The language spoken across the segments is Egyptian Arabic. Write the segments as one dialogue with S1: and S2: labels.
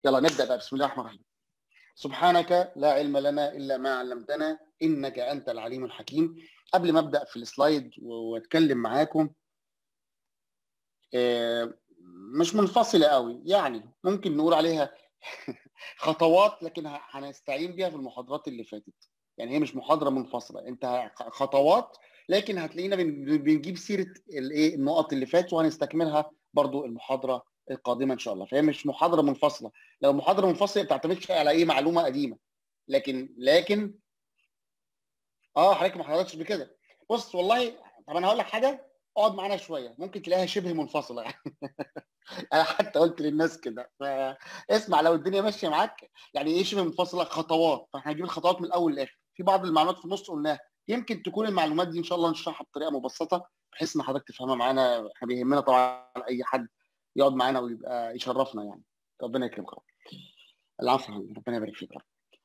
S1: يلا نبدا بقى بسم الله الرحمن الرحيم سبحانك لا علم لنا الا ما علمتنا انك انت العليم الحكيم قبل ما ابدا في السلايد واتكلم معاكم مش منفصله قوي يعني ممكن نقول عليها خطوات لكن هنستعين بيها في المحاضرات اللي فاتت يعني هي مش محاضره منفصله انت خطوات لكن هتلاقينا بنجيب سيره الايه النقط اللي فاتت وهنستكملها برضو المحاضره القادمه ان شاء الله فهي مش محاضره منفصله لو محاضره منفصله ما بتعتمدش على اي معلومه قديمه لكن لكن اه حضرتك ما حضرتش بكده بص والله طب انا هقول لك حاجه اقعد معانا شويه ممكن تلاقيها شبه منفصله يعني انا حتى قلت للناس كده فاسمع لو الدنيا ماشيه معاك يعني ايه شبه منفصله خطوات فاحنا هنجيب الخطوات من الاول للاخر في بعض المعلومات في النص قلناها يمكن تكون المعلومات دي ان شاء الله نشرحها بطريقه مبسطه بحيث ان حضرتك تفهمها معانا احنا بيهمنا طبعا اي حد يقعد معانا ويبقى يشرفنا يعني ربنا يكرمك العفو ربنا يبارك فيك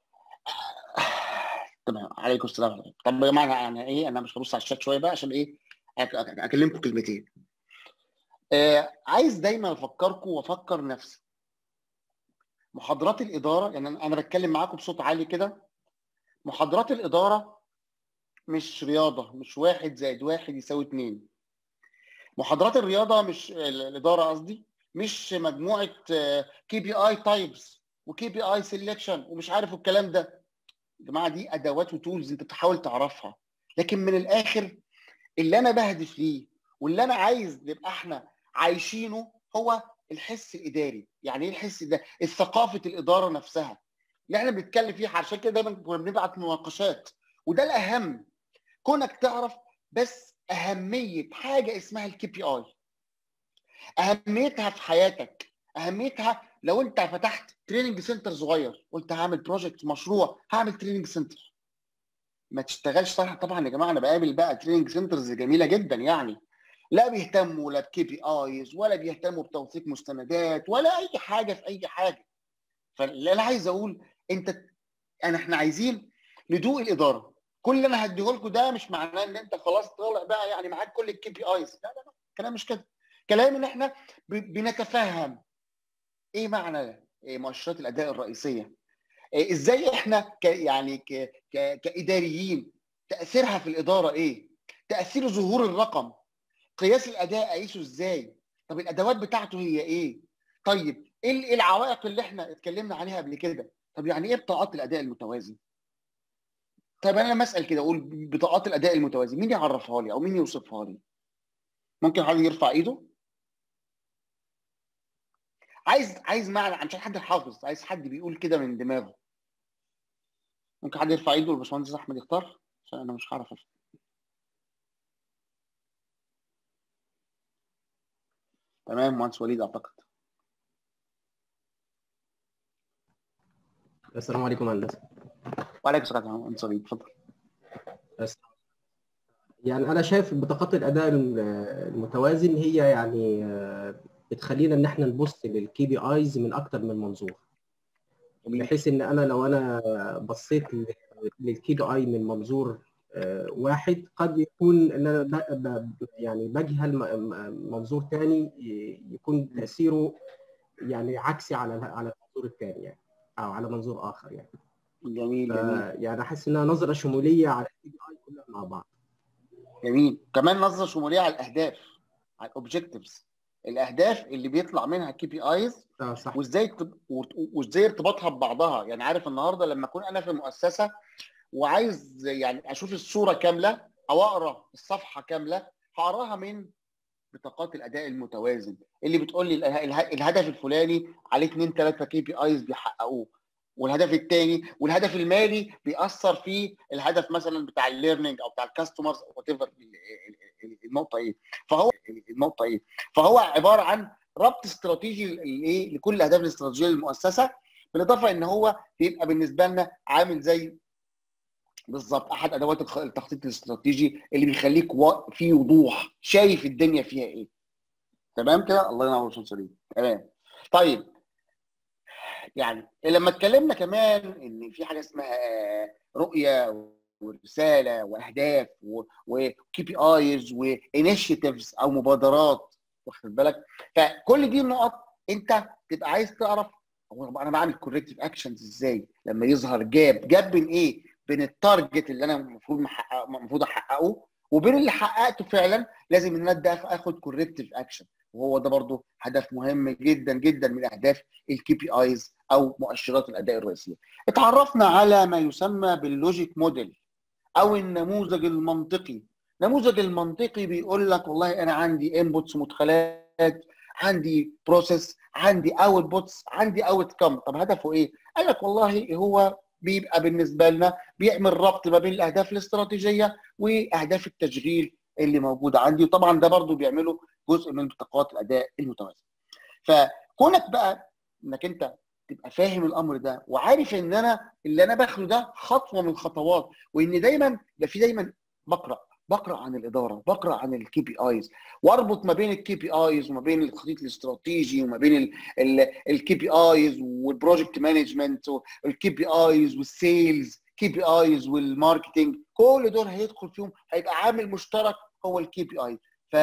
S1: تمام عليكم السلام طب يا جماعه يعني ايه انا مش هبص على الشات شويه بقى عشان ايه اكلمكم كلمتين آه عايز دايما افكركم وافكر نفسي محاضرات الاداره يعني انا بتكلم معاكم بصوت عالي كده محاضرات الاداره مش رياضه مش واحد زائد واحد يساوي اتنين محاضرات الرياضه مش الاداره قصدي مش مجموعه كي بي اي تايبس وكي بي اي سيلكشن ومش عارف الكلام ده يا جماعه دي ادوات وتولز انت بتحاول تعرفها لكن من الاخر اللي انا بهدف ليه واللي انا عايز نبقى احنا عايشينه هو الحس الاداري يعني ايه الحس ده الثقافه الاداره نفسها اللي احنا بنتكلم فيها عشان كده دايما كنا بنبعت مناقشات وده الاهم كونك تعرف بس اهميه حاجه اسمها الكي بي اي اهميتها في حياتك اهميتها لو انت فتحت تريننج سنتر صغير قلت هعمل بروجكت مشروع هعمل تريننج سنتر ما تشتغلش صح طبعا يا جماعه انا بقابل بقى تريننج سنترز جميله جدا يعني لا بيهتموا لا بكي بي ايز ولا بيهتموا بتوثيق مستندات ولا اي حاجه في اي حاجه فاللي انا عايز اقول انت انا احنا عايزين ندوق الاداره كل اللي انا هديه لكم ده مش معناه ان انت خلاص طالع بقى يعني معاك كل الكي بي ايز لا لا لا كلام مش كده كلام ان احنا بنتفهم ايه معنى مؤشرات الاداء الرئيسيه ازاي احنا ك يعني ك ك كاداريين تاثيرها في الاداره ايه تاثير ظهور الرقم قياس الاداء اقيسه ازاي طب الادوات بتاعته هي ايه طيب ايه العوائق اللي احنا اتكلمنا عليها قبل كده طب يعني ايه بطاقات الاداء المتوازي طيب انا لما اسال كده اقول بطاقات الاداء المتوازي مين يعرفها لي او مين يوصفها لي ممكن حد يرفع ايده عايز عايز معنى عشان حد حافظ عايز حد بيقول كده من دماغه ممكن حد يرفع ايده والباشمهندس احمد يختار عشان انا مش هعرف افهم تمام مهندس وليد اعتقد
S2: السلام عليكم هندسه
S1: وعليكم السلام مهندس وليد اتفضل
S2: يعني انا شايف بطاقات الاداء المتوازن هي يعني بتخلينا ان احنا نبص للكي بي ايز من اكتر من منظور بحيث ان انا لو انا بصيت للكي بي اي من منظور واحد قد يكون ان انا يعني بجهل منظور ثاني يكون تاثيره يعني عكسي على على المنظور الثاني يعني او على منظور اخر يعني
S1: جميل جميل
S2: يعني احس انها نظره شموليه على الكي بي اي كلها مع بعض
S1: جميل كمان نظره شموليه على الاهداف على الاوبجكتيفز الاهداف اللي بيطلع منها كي بي ايز
S2: صح
S1: وازاي وازاي ارتباطها ببعضها يعني عارف النهارده لما اكون انا في مؤسسه وعايز يعني اشوف الصوره كامله او اقرا الصفحه كامله هقراها من بطاقات الاداء المتوازن اللي بتقول لي الهدف الفلاني عليه اثنين ثلاثه كي بي ايز بيحققوه والهدف الثاني والهدف المالي بيأثر في الهدف مثلا بتاع الليرنينج او بتاع الكاستمرز وات ايفر النقطه ايه فهو النقطه ايه فهو عباره عن ربط استراتيجي لايه لكل الاهداف الاستراتيجيه للمؤسسه بالاضافه ان هو بيبقى بالنسبه لنا عامل زي بالظبط احد ادوات التخطيط الاستراتيجي اللي بيخليك في وضوح شايف الدنيا فيها ايه تمام كده الله ينور يا سليم تمام طيب يعني لما اتكلمنا كمان ان في حاجه اسمها رؤيه ورساله واهداف وكي بي ايز وانيشيتيفز او مبادرات واخد بالك فكل دي النقط انت تبقى عايز تعرف هو انا بعمل كوركتيف اكشنز ازاي لما يظهر جاب جاب بين ايه بين التارجت اللي انا المفروض محقق المفروض احققه وبين اللي حققته فعلا لازم ان انا اخد كوركتيف اكشن وهو ده برضو هدف مهم جدا جدا من اهداف الكي بي ايز او مؤشرات الاداء الرئيسيه اتعرفنا على ما يسمى باللوجيك موديل او النموذج المنطقي النموذج المنطقي بيقول لك والله انا عندي انبوتس مدخلات عندي بروسيس عندي اوت بوتس عندي اوت كم طب هدفه ايه قال لك والله هو بيبقى بالنسبه لنا بيعمل ربط ما بين الاهداف الاستراتيجيه واهداف التشغيل اللي موجوده عندي وطبعا ده برضو بيعمله جزء من بطاقات الاداء المتوازن فكونك بقى انك انت تبقى فاهم الامر ده وعارف ان انا اللي انا باخده ده خطوه من الخطوات وان دايما يبقى في دايما بقرا بقرا عن الاداره بقرا عن الكي بي ايز واربط ما بين الكي بي ايز وما بين التخطيط الاستراتيجي وما بين الكي بي ايز والبروجكت مانجمنت والكي بي ايز والسيلز كي بي ايز والماركتنج كل دول هيدخل فيهم هيبقى عامل مشترك هو الكي بي اي ف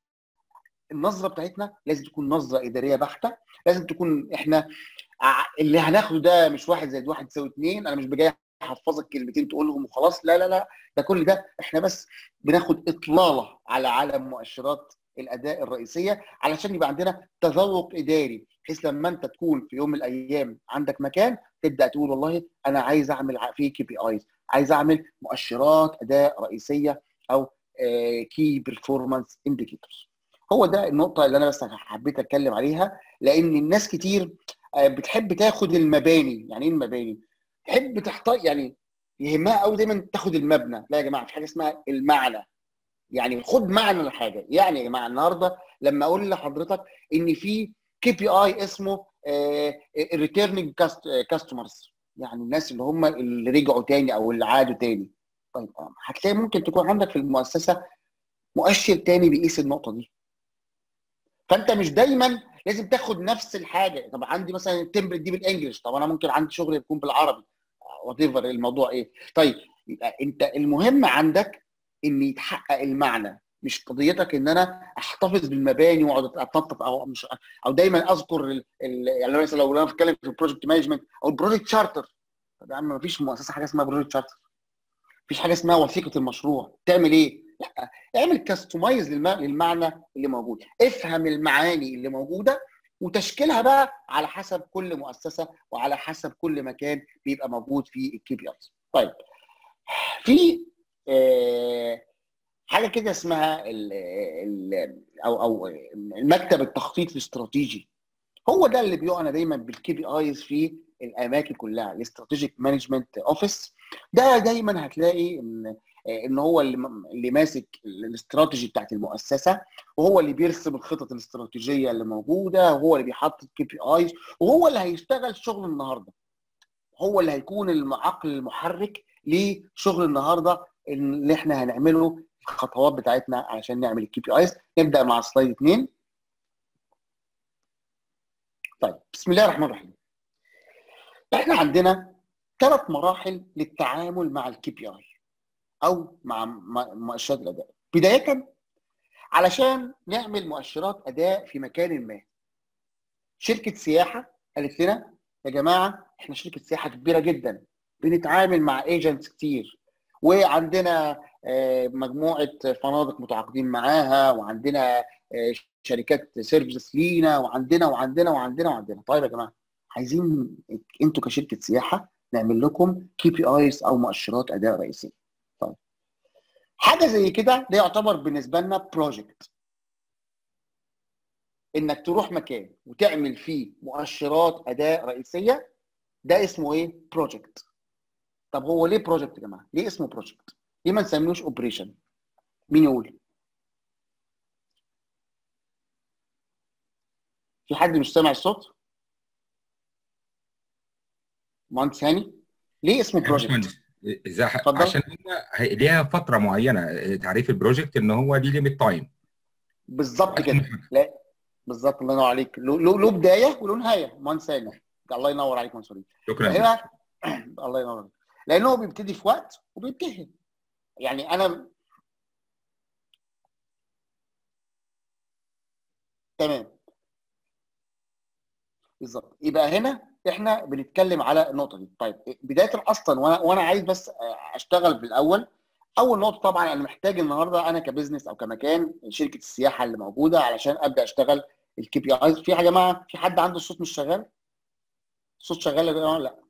S1: النظره بتاعتنا لازم تكون نظره اداريه بحته لازم تكون احنا اللي هناخده ده مش واحد زائد واحد يساوي اثنين انا مش جاي احفظك كلمتين تقولهم وخلاص لا لا لا ده كل ده احنا بس بناخد اطلاله على عالم مؤشرات الاداء الرئيسيه علشان يبقى عندنا تذوق اداري بحيث لما انت تكون في يوم من الايام عندك مكان تبدا تقول والله انا عايز اعمل فيه كي بي ايز عايز اعمل مؤشرات اداء رئيسيه او كي بيرفورمانس انديكيتورز هو ده النقطه اللي انا بس حبيت اتكلم عليها لان الناس كتير بتحب تاخد المباني يعني ايه المباني تحب تحتاج يعني يهمها قوي دايما تاخد المبنى لا يا جماعه في حاجه اسمها المعنى يعني خد معنى الحاجه يعني يا جماعه النهارده لما اقول لحضرتك ان في كي بي اي اسمه ريتيرنينج كاستمرز يعني الناس اللي هم اللي رجعوا تاني او اللي عادوا تاني طيب هتلاقي ممكن تكون عندك في المؤسسه مؤشر تاني بيقيس النقطه دي فانت مش دايما لازم تاخد نفس الحاجه طب عندي مثلا التمبلت دي بالانجلش طب انا ممكن عندي شغل يكون بالعربي وات ايفر الموضوع ايه طيب يبقى انت المهم عندك ان يتحقق المعنى مش قضيتك ان انا احتفظ بالمباني واقعد اتنطط او مش او دايما اذكر ال ال يعني مثلا لو انا بتكلم في البروجكت مانجمنت او البروجكت شارتر طب يا عم ما فيش مؤسسه حاجه اسمها بروجكت شارتر مفيش حاجه اسمها وثيقه المشروع تعمل ايه؟ لا اعمل كاستمايز للمعنى اللي موجود افهم المعاني اللي موجوده وتشكيلها بقى على حسب كل مؤسسه وعلى حسب كل مكان بيبقى موجود فيه الكي بي ايز طيب في آه حاجه كده اسمها ال ال او او المكتب التخطيط الاستراتيجي هو ده اللي بيعنى دايما بالكي بي ايز في الاماكن كلها الاستراتيجيك مانجمنت اوفيس ده دايما هتلاقي ان ان هو اللي اللي ماسك الاستراتيجي بتاعت المؤسسه وهو اللي بيرسم الخطط الاستراتيجيه اللي موجوده وهو اللي بيحط الكي بي ايز وهو اللي هيشتغل شغل النهارده هو اللي هيكون العقل المحرك لشغل النهارده اللي احنا هنعمله الخطوات بتاعتنا عشان نعمل الكي بي ايز نبدا مع سلايد 2 طيب بسم الله الرحمن الرحيم احنا عندنا ثلاث مراحل للتعامل مع الكي بي اي او مع مؤشرات الاداء بدايه علشان نعمل مؤشرات اداء في مكان ما شركه سياحه قالت لنا يا جماعه احنا شركه سياحه كبيره جدا بنتعامل مع ايجنتس كتير وعندنا مجموعه فنادق متعاقدين معاها وعندنا شركات سيرفيسز لينا وعندنا وعندنا وعندنا وعندنا طيب يا جماعه عايزين انتوا كشركه سياحه نعمل لكم كي بي ايز او مؤشرات اداء رئيسيه طيب حاجه زي كده ده يعتبر بالنسبه لنا بروجكت انك تروح مكان وتعمل فيه مؤشرات اداء رئيسيه ده اسمه ايه بروجكت طب هو ليه بروجكت يا جماعه ليه اسمه بروجكت ليه ما نسميهوش اوبريشن مين يقول في حد مش سامع الصوت مهندس هاني ليه اسمه بروجكت
S3: إذا عشان هي ليها فتره معينه تعريف البروجكت ان هو ليه ليميت تايم
S1: بالظبط كده لا بالظبط الله ينور عليك له له بدايه وله نهايه مهندس هاني الله ينور عليك منصورين
S3: شكرا
S1: هنا الله ينور عليك لانه بيبتدي في وقت وبينتهي يعني انا تمام بالظبط يبقى هنا احنا بنتكلم على النقطه دي طيب بدايه اصلا وانا وانا عايز بس اشتغل بالاول اول نقطه طبعا انا محتاج النهارده انا كبزنس او كمكان شركه السياحه اللي موجوده علشان ابدا اشتغل الكي بي ايز في يا جماعه في حد عنده الصوت مش شغال الصوت شغال يا جماعه لا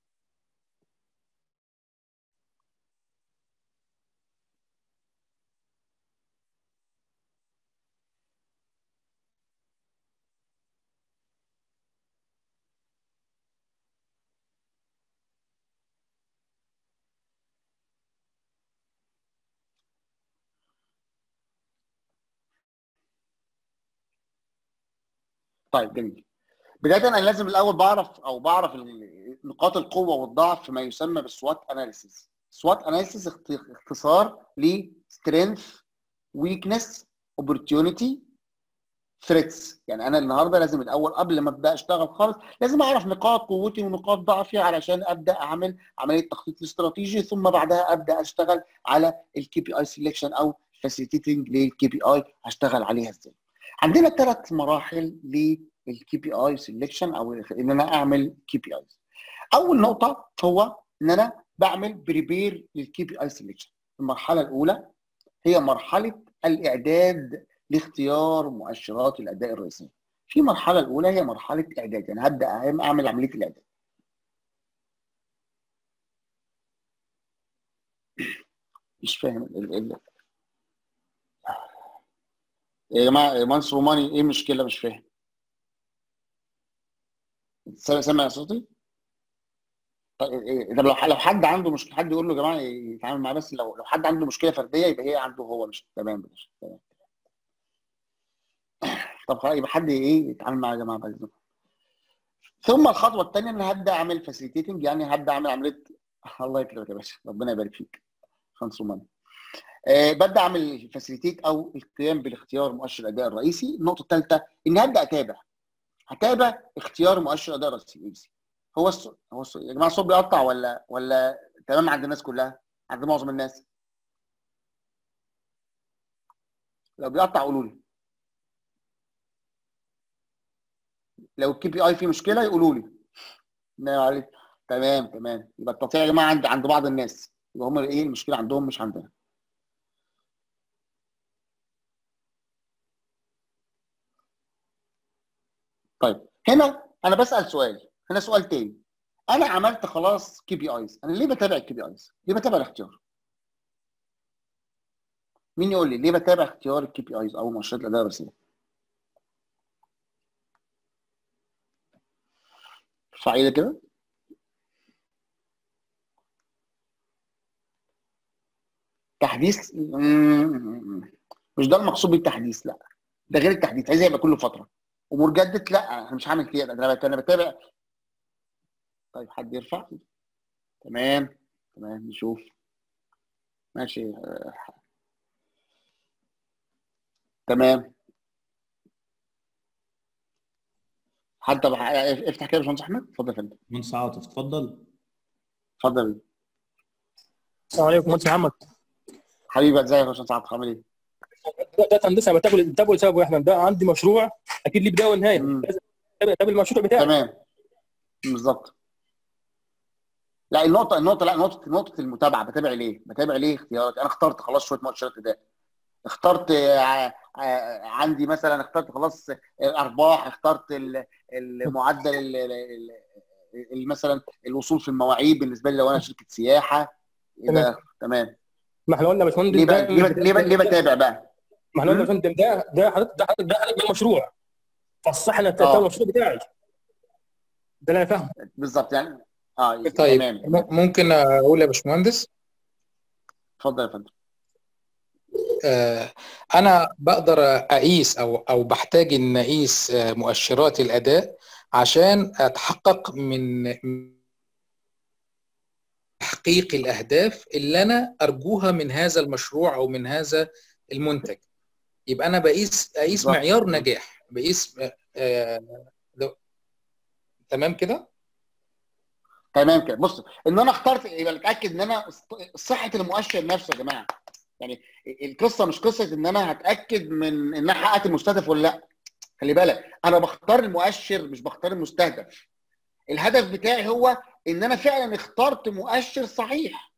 S1: طيب جميل بدايه انا لازم الاول بعرف او بعرف نقاط القوه والضعف في ما يسمى بالسوات اناليسيس سوات اناليسيس اختصار ل سترينث ويكنس اوبورتيونيتي ثريتس يعني انا النهارده لازم الاول قبل ما ابدا اشتغل خالص لازم اعرف نقاط قوتي ونقاط ضعفي علشان ابدا اعمل عمليه تخطيط استراتيجي ثم بعدها ابدا اشتغل على الكي بي اي سيلكشن او فاسيليتينج للكي بي اي هشتغل عليها ازاي عندنا ثلاث مراحل للكي بي اي سيلكشن او ان انا اعمل كي بي ايز اول نقطه هو ان انا بعمل بريبير للكي بي اي سيلكشن المرحله الاولى هي مرحله الاعداد لاختيار مؤشرات الاداء الرئيسيه في المرحله الاولى هي مرحله اعداد يعني هبدا اعمل عمليه الاعداد مش فاهم ال ال يا جماعه مهندس روماني ايه المشكله مش فاهم سامع صوتي؟ طب لو لو حد عنده مشكله حد يقول له يا جماعه يتعامل معاه بس لو لو حد عنده مشكله فرديه يبقى هي عنده هو مش تمام مش تمام طب خلاص يبقى حد ايه يتعامل معاه يا جماعه بعد ثم الخطوه الثانيه ان هبدا اعمل فاسيليتيتنج يعني هبدا اعمل عمليه الله يكرمك يا باشا ربنا يبارك فيك خمس روماني أه ببدا اعمل فاسيليتيت او القيام بالاختيار مؤشر الاداء الرئيسي النقطه الثالثه ان هبدا اتابع هتابع اختيار مؤشر الاداء الرئيسي هو الصوت هو الصوت يا جماعه الصوت بيقطع ولا ولا تمام عند الناس كلها عند معظم الناس لو بيقطع قولوا لي لو الكي بي اي فيه مشكله يقولوا لي نعم عليك تمام تمام يبقى التقطيع يا جماعه عند عند بعض الناس يبقى هم ايه المشكله عندهم مش عندنا طيب هنا انا بسال سؤال هنا سؤال تاني انا عملت خلاص كي بي ايز انا ليه بتابع الكي بي ايز ليه بتابع الاختيار مين يقول لي ليه بتابع اختيار الكي بي ايز او مؤشرات الاداء الرئيسيه ارفع ايدك كده تحديث مش ده المقصود بالتحديث لا ده غير التحديث عايز يبقى كل فتره ومجدد لا انا مش هعمل كده انا انا بتابع طيب حد يرفع تمام تمام نشوف ماشي تمام حد طب افتح كده يا باشمهندس احمد اتفضل يا فندم
S4: مهندس عاطف اتفضل
S1: اتفضل
S5: السلام عليكم مهندس محمد
S1: حبيبي ازيك يا باشمهندس عاطف عامل ايه؟
S5: ده هندسه بتابع بتابع لسبب يا احمد ده عندي مشروع اكيد ليه بدايه ونهايه لازم اتابع المشروع بتاعي
S1: تمام بالظبط لا النقطة النقطة لا نقطة نقطة المتابعة بتابع ليه؟ بتابع ليه اختيارات؟ أنا اخترت خلاص شوية مؤشرات أداء. اخترت عندي مثلا اخترت خلاص الأرباح، اخترت المعدل مثلا الوصول في المواعيد بالنسبة لي لو أنا شركة سياحة
S5: تمام
S1: تمام
S5: ما احنا قلنا يا باشمهندس
S1: ليه بقى ليه ليه, ليه بتابع بقى؟
S5: ما احنا قلنا يا فندم ده ده حضرتك ده حضرتك ده حضرتك المشروع فالصح انك تتابع المشروع بتاعي ده اللي انا فاهمه
S1: بالظبط يعني اه
S6: طيب
S1: تمام
S6: ممكن اقول يا باشمهندس
S1: اتفضل يا فندم
S6: آه انا بقدر اقيس او او بحتاج ان اقيس مؤشرات الاداء عشان اتحقق من تحقيق الاهداف اللي انا ارجوها من هذا المشروع او من هذا المنتج يبقى انا بقيس اقيس
S1: بالظبط.
S6: معيار نجاح بقيس آه تمام كده
S1: تمام كده بص ان انا اخترت يبقى اتاكد ان انا صحه المؤشر نفسه يا جماعه يعني القصه مش قصه ان انا هتاكد من ان انا حققت المستهدف ولا لا خلي بالك انا بختار المؤشر مش بختار المستهدف الهدف بتاعي هو ان انا فعلا اخترت مؤشر صحيح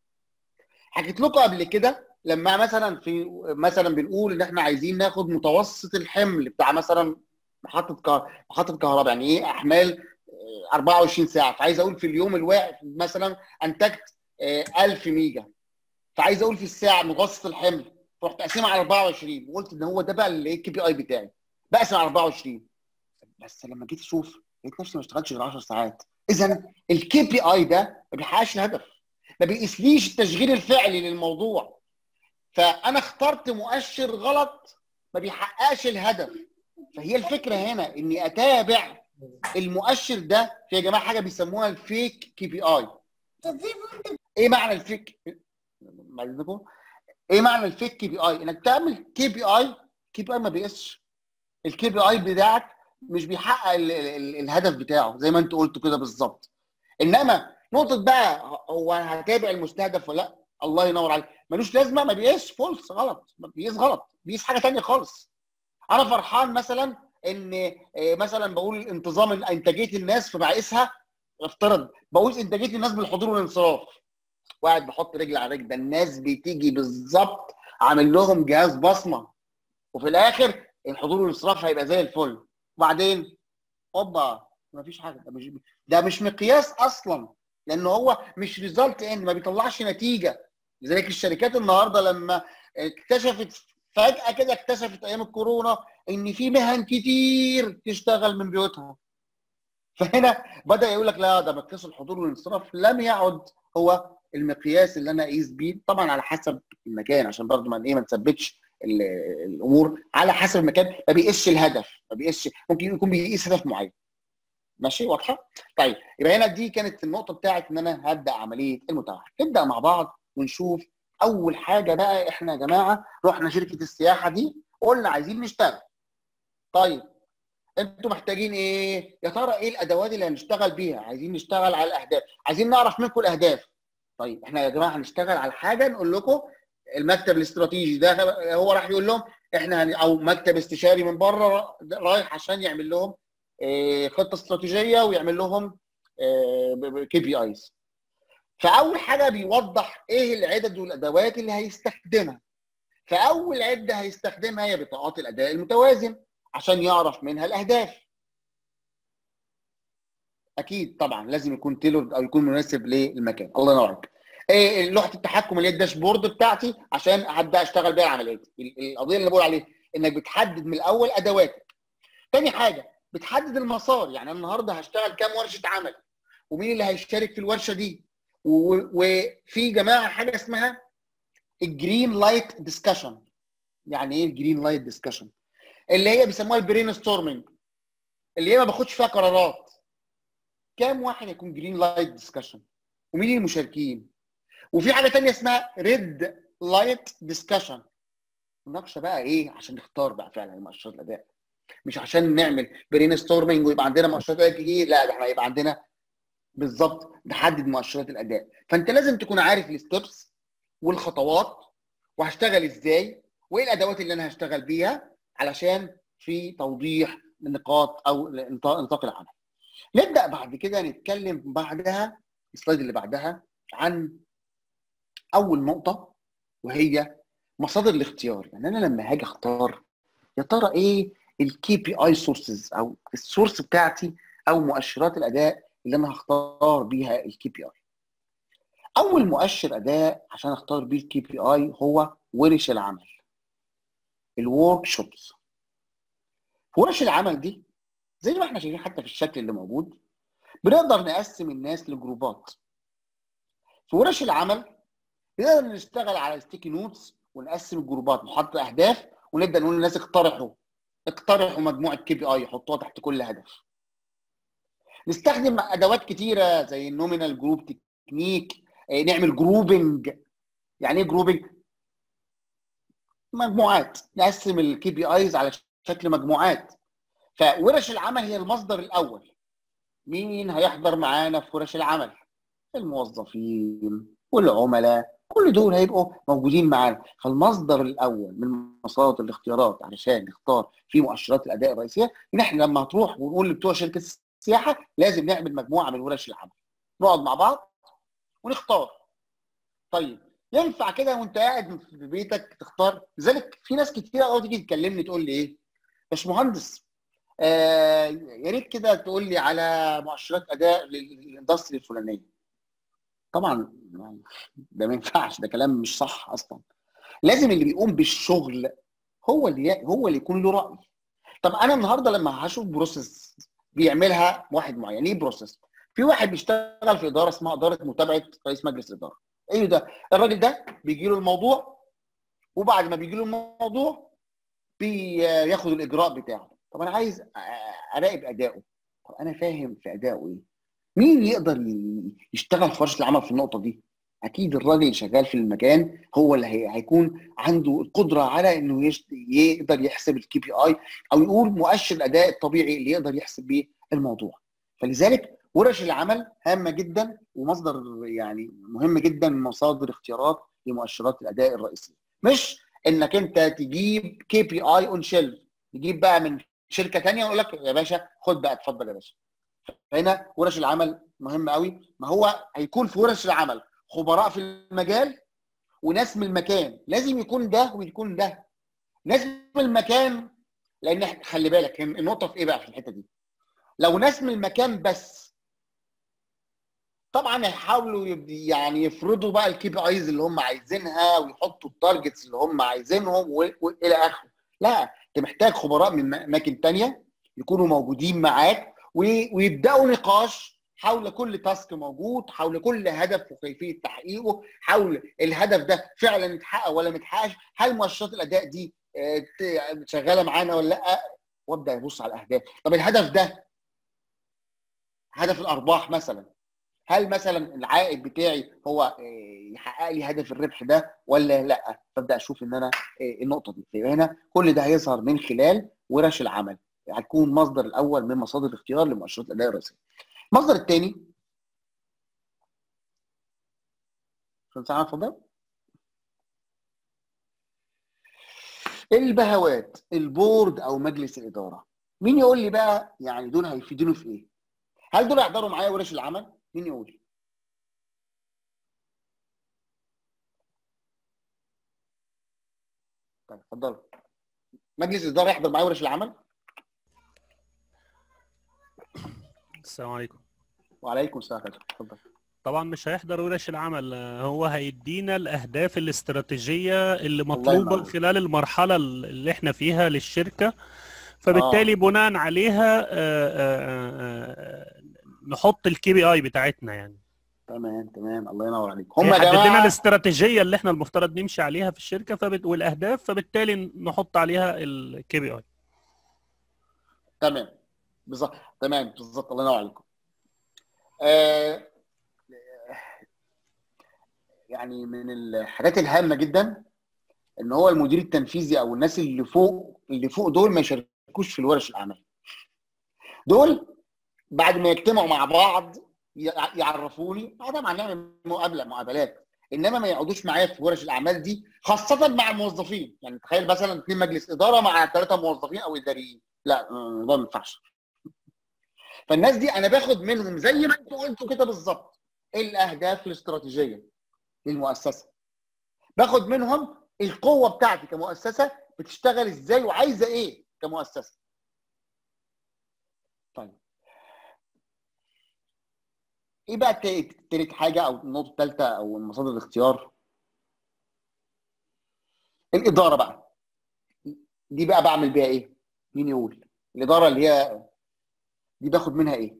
S1: حكيت لكم قبل كده لما مثلا في مثلا بنقول ان احنا عايزين ناخد متوسط الحمل بتاع مثلا محطه كهرباء محطه كهرباء يعني ايه احمال آه، 24 ساعه فعايز اقول في اليوم الواحد مثلا انتجت آه، 1000 ميجا فعايز اقول في الساعه متوسط الحمل رحت اقسمها على 24 وقلت ان هو ده بقى الكي بي اي بتاعي بقسم على 24 بس لما جيت اشوف لقيت نفسي ما اشتغلتش غير 10 ساعات اذا الكي بي اي ده ما بيحققش الهدف ما بيقيسليش التشغيل الفعلي للموضوع فانا اخترت مؤشر غلط ما بيحققش الهدف فهي الفكره هنا اني اتابع المؤشر ده في يا جماعه حاجه بيسموها الفيك كي بي اي ايه معنى الفيك معلوماتكم ايه معنى الفيك كي بي اي انك تعمل كي بي اي كي بي اي ما بيقيسش الكي بي اي بتاعك مش بيحقق ال ال ال الهدف بتاعه زي ما انت قلت كده بالظبط انما نقطه بقى هو انا هتابع المستهدف ولا لا الله ينور عليك ملوش لازمه ما بيقيس فولس غلط بيقيس غلط بيقيس حاجه ثانيه خالص انا فرحان مثلا ان آه، مثلا بقول انتظام انتاجيه الناس فبقيسها افترض بقول انتاجيه الناس بالحضور والانصراف وقاعد بحط رجل على رجل ده الناس بتيجي بالظبط عامل لهم جهاز بصمه وفي الاخر الحضور والانصراف هيبقى زي الفل وبعدين اوبا مفيش حاجه ده مش ده مش مقياس اصلا لان هو مش ريزلت اند ما بيطلعش نتيجه لذلك الشركات النهارده لما اكتشفت فجاه كده اكتشفت ايام الكورونا ان في مهن كتير تشتغل من بيوتها فهنا بدا يقول لك لا ده مقياس الحضور والانصراف لم يعد هو المقياس اللي انا اقيس بيه طبعا على حسب المكان عشان برضو ما ايه ما نثبتش ال- الامور على حسب المكان ما بيقيسش الهدف ما بيقيسش ممكن يكون بيقيس هدف معين ماشي واضحه طيب يبقى هنا دي كانت النقطه بتاعت ان انا هبدا عمليه المتابعه نبدا مع بعض ونشوف اول حاجه بقى احنا يا جماعه رحنا شركه السياحه دي قلنا عايزين نشتغل طيب انتوا محتاجين ايه يا ترى ايه الادوات اللي هنشتغل بيها عايزين نشتغل على الاهداف عايزين نعرف منكم الاهداف طيب احنا يا جماعه هنشتغل على حاجه نقول لكم المكتب الاستراتيجي ده هو راح يقول لهم احنا هن... او مكتب استشاري من بره رايح عشان يعمل لهم اه، خطه استراتيجيه ويعمل لهم كي بي ايز فاول حاجه بيوضح ايه العدد والادوات اللي هيستخدمها فاول عده هيستخدمها هي بطاقات الاداء المتوازن عشان يعرف منها الاهداف اكيد طبعا لازم يكون تيلورد او يكون مناسب للمكان الله ينور عليك إيه لوحه التحكم اللي هي الداشبورد بتاعتي عشان ابدا اشتغل بيها العمليات ال- القضيه اللي بقول عليها انك بتحدد من الاول ادواتك تاني حاجه بتحدد المسار يعني انا النهارده هشتغل كام ورشه عمل ومين اللي هيشترك في الورشه دي و- وفي جماعه حاجه اسمها الجرين لايت ديسكشن يعني ايه الجرين لايت ديسكشن اللي هي بيسموها البرين ستورمنج اللي هي ما باخدش فيها قرارات كام واحد يكون جرين لايت ديسكشن ومين المشاركين وفي حاجه تانية اسمها ريد لايت ديسكشن مناقشه بقى ايه عشان نختار بقى فعلا مؤشرات الاداء مش عشان نعمل برين ستورمنج ويبقى عندنا مؤشرات اداء كتير لا ده احنا هيبقى عندنا بالظبط نحدد مؤشرات الاداء فانت لازم تكون عارف الستبس والخطوات وهشتغل ازاي وايه الادوات اللي انا هشتغل بيها علشان في توضيح النقاط او نطاق نطاق العمل نبدا بعد كده نتكلم بعدها السلايد اللي بعدها عن اول نقطه وهي مصادر الاختيار يعني انا لما هاجي اختار يا ترى ايه الكي بي اي سورسز او السورس بتاعتي او مؤشرات الاداء اللي انا هختار بيها الكي بي اي اول مؤشر اداء عشان اختار بيه الكي بي اي هو ورش العمل الورك شوبس ورش العمل دي زي ما احنا شايفين حتى في الشكل اللي موجود بنقدر نقسم الناس لجروبات في ورش العمل نقدر نشتغل على ستيكي نوتس ونقسم الجروبات محطة اهداف ونبدا نقول للناس اقترحوا اقترحوا مجموعه كي بي اي حطوها تحت كل هدف نستخدم ادوات كتيره زي النومينال جروب تكنيك آه، نعمل جروبنج يعني ايه جروبنج مجموعات نقسم الكي بي ايز على شكل مجموعات فورش العمل هي المصدر الاول مين هيحضر معانا في ورش العمل الموظفين والعملاء كل دول هيبقوا موجودين معانا فالمصدر الاول من مصادر الاختيارات علشان نختار في مؤشرات الاداء الرئيسيه ان احنا لما هتروح ونقول لبتوع شركه السياحه لازم نعمل مجموعه من ورش العمل نقعد مع بعض ونختار طيب ينفع كده وانت قاعد في بيتك تختار لذلك في ناس كتير قوي تيجي تكلمني تقول لي ايه باشمهندس آه يا ريت كده تقول لي على مؤشرات اداء للاندستري الفلانيه طبعا ده ما ينفعش ده كلام مش صح اصلا لازم اللي بيقوم بالشغل هو اللي هو اللي يكون له راي طب انا النهارده لما هشوف بروسيس بيعملها واحد معين ايه بروسيس في واحد بيشتغل في اداره اسمها اداره متابعه رئيس مجلس الاداره ايه ده الراجل ده بيجي له الموضوع وبعد ما بيجي له الموضوع بياخد الاجراء بتاعه طب انا عايز اراقب اداؤه طب انا فاهم في اداؤه ايه مين يقدر يشتغل في ورشه العمل في النقطه دي اكيد الراجل اللي شغال في المكان هو اللي هيكون عنده القدره على انه يقدر يحسب الكي بي اي او يقول مؤشر الاداء الطبيعي اللي يقدر يحسب بيه الموضوع فلذلك ورش العمل هامه جدا ومصدر يعني مهم جدا من مصادر اختيارات لمؤشرات الاداء الرئيسيه مش انك انت تجيب كي بي اي اون شيلف تجيب بقى من شركه ثانيه ويقول لك يا باشا خد بقى اتفضل يا باشا فهنا ورش العمل مهم قوي ما هو هيكون في ورش العمل خبراء في المجال وناس من المكان لازم يكون ده ويكون ده ناس من المكان لان خلي بالك النقطه في ايه بقى في الحته دي لو ناس من المكان بس طبعا هيحاولوا يعني يفرضوا بقى الكي بي ايز اللي هم عايزينها ويحطوا التارجتس اللي هم عايزينهم والى اخره لا انت محتاج خبراء من اماكن ثانيه يكونوا موجودين معاك ويبداوا نقاش حول كل تاسك موجود حول كل هدف وكيفيه تحقيقه حول الهدف ده فعلا اتحقق ولا ما اتحققش هل مؤشرات الاداء دي شغاله معانا ولا لا وابدا ابص على الاهداف طب الهدف ده هدف الارباح مثلا هل مثلا العائد بتاعي هو يحقق لي هدف الربح ده ولا لا فابدا اشوف ان انا النقطه دي هنا كل ده هيظهر من خلال ورش العمل هتكون مصدر الاول من مصادر الاختيار لمؤشرات الاداء الرئيسيه المصدر الثاني عشان ساعه اتفضل البهوات البورد او مجلس الاداره مين يقول لي بقى يعني دول هيفيدوني في ايه هل دول هيحضروا معايا ورش العمل مين يقول طيب اتفضلوا مجلس الاداره يحضر معايا ورش العمل
S4: السلام عليكم
S1: وعليكم السلام اتفضل
S4: طبعا مش هيحضر ورش العمل هو هيدينا الاهداف الاستراتيجيه اللي مطلوبه خلال المرحله اللي احنا فيها للشركه فبالتالي آه. بناء عليها آآ آآ نحط الكي بي اي بتاعتنا يعني
S1: تمام تمام الله ينور عليك
S4: هم حدد لنا الاستراتيجيه اللي احنا المفترض نمشي عليها في الشركه فبت... والاهداف فبالتالي نحط عليها الكي بي اي
S1: تمام بالظبط تمام بالظبط الله ينور عليكم آه يعني من الحاجات الهامه جدا ان هو المدير التنفيذي او الناس اللي فوق اللي فوق دول ما يشاركوش في الورش الاعمال دول بعد ما يجتمعوا مع بعض يعرفوني طبعا نعمل مقابله مقابلات انما ما يقعدوش معايا في ورش الاعمال دي خاصه مع الموظفين يعني تخيل مثلا اثنين مجلس اداره مع ثلاثه موظفين او اداريين لا الموضوع ما ينفعش فالناس دي انا باخد منهم زي ما انتوا قلتوا كده بالظبط الاهداف الاستراتيجيه للمؤسسه باخد منهم القوه بتاعتي كمؤسسه بتشتغل ازاي وعايزه ايه كمؤسسه طيب ايه بقى تالت حاجه او النقطه الثالثه او مصادر الاختيار الاداره بقى دي بقى بعمل بيها ايه مين يقول الاداره اللي هي دي باخد منها ايه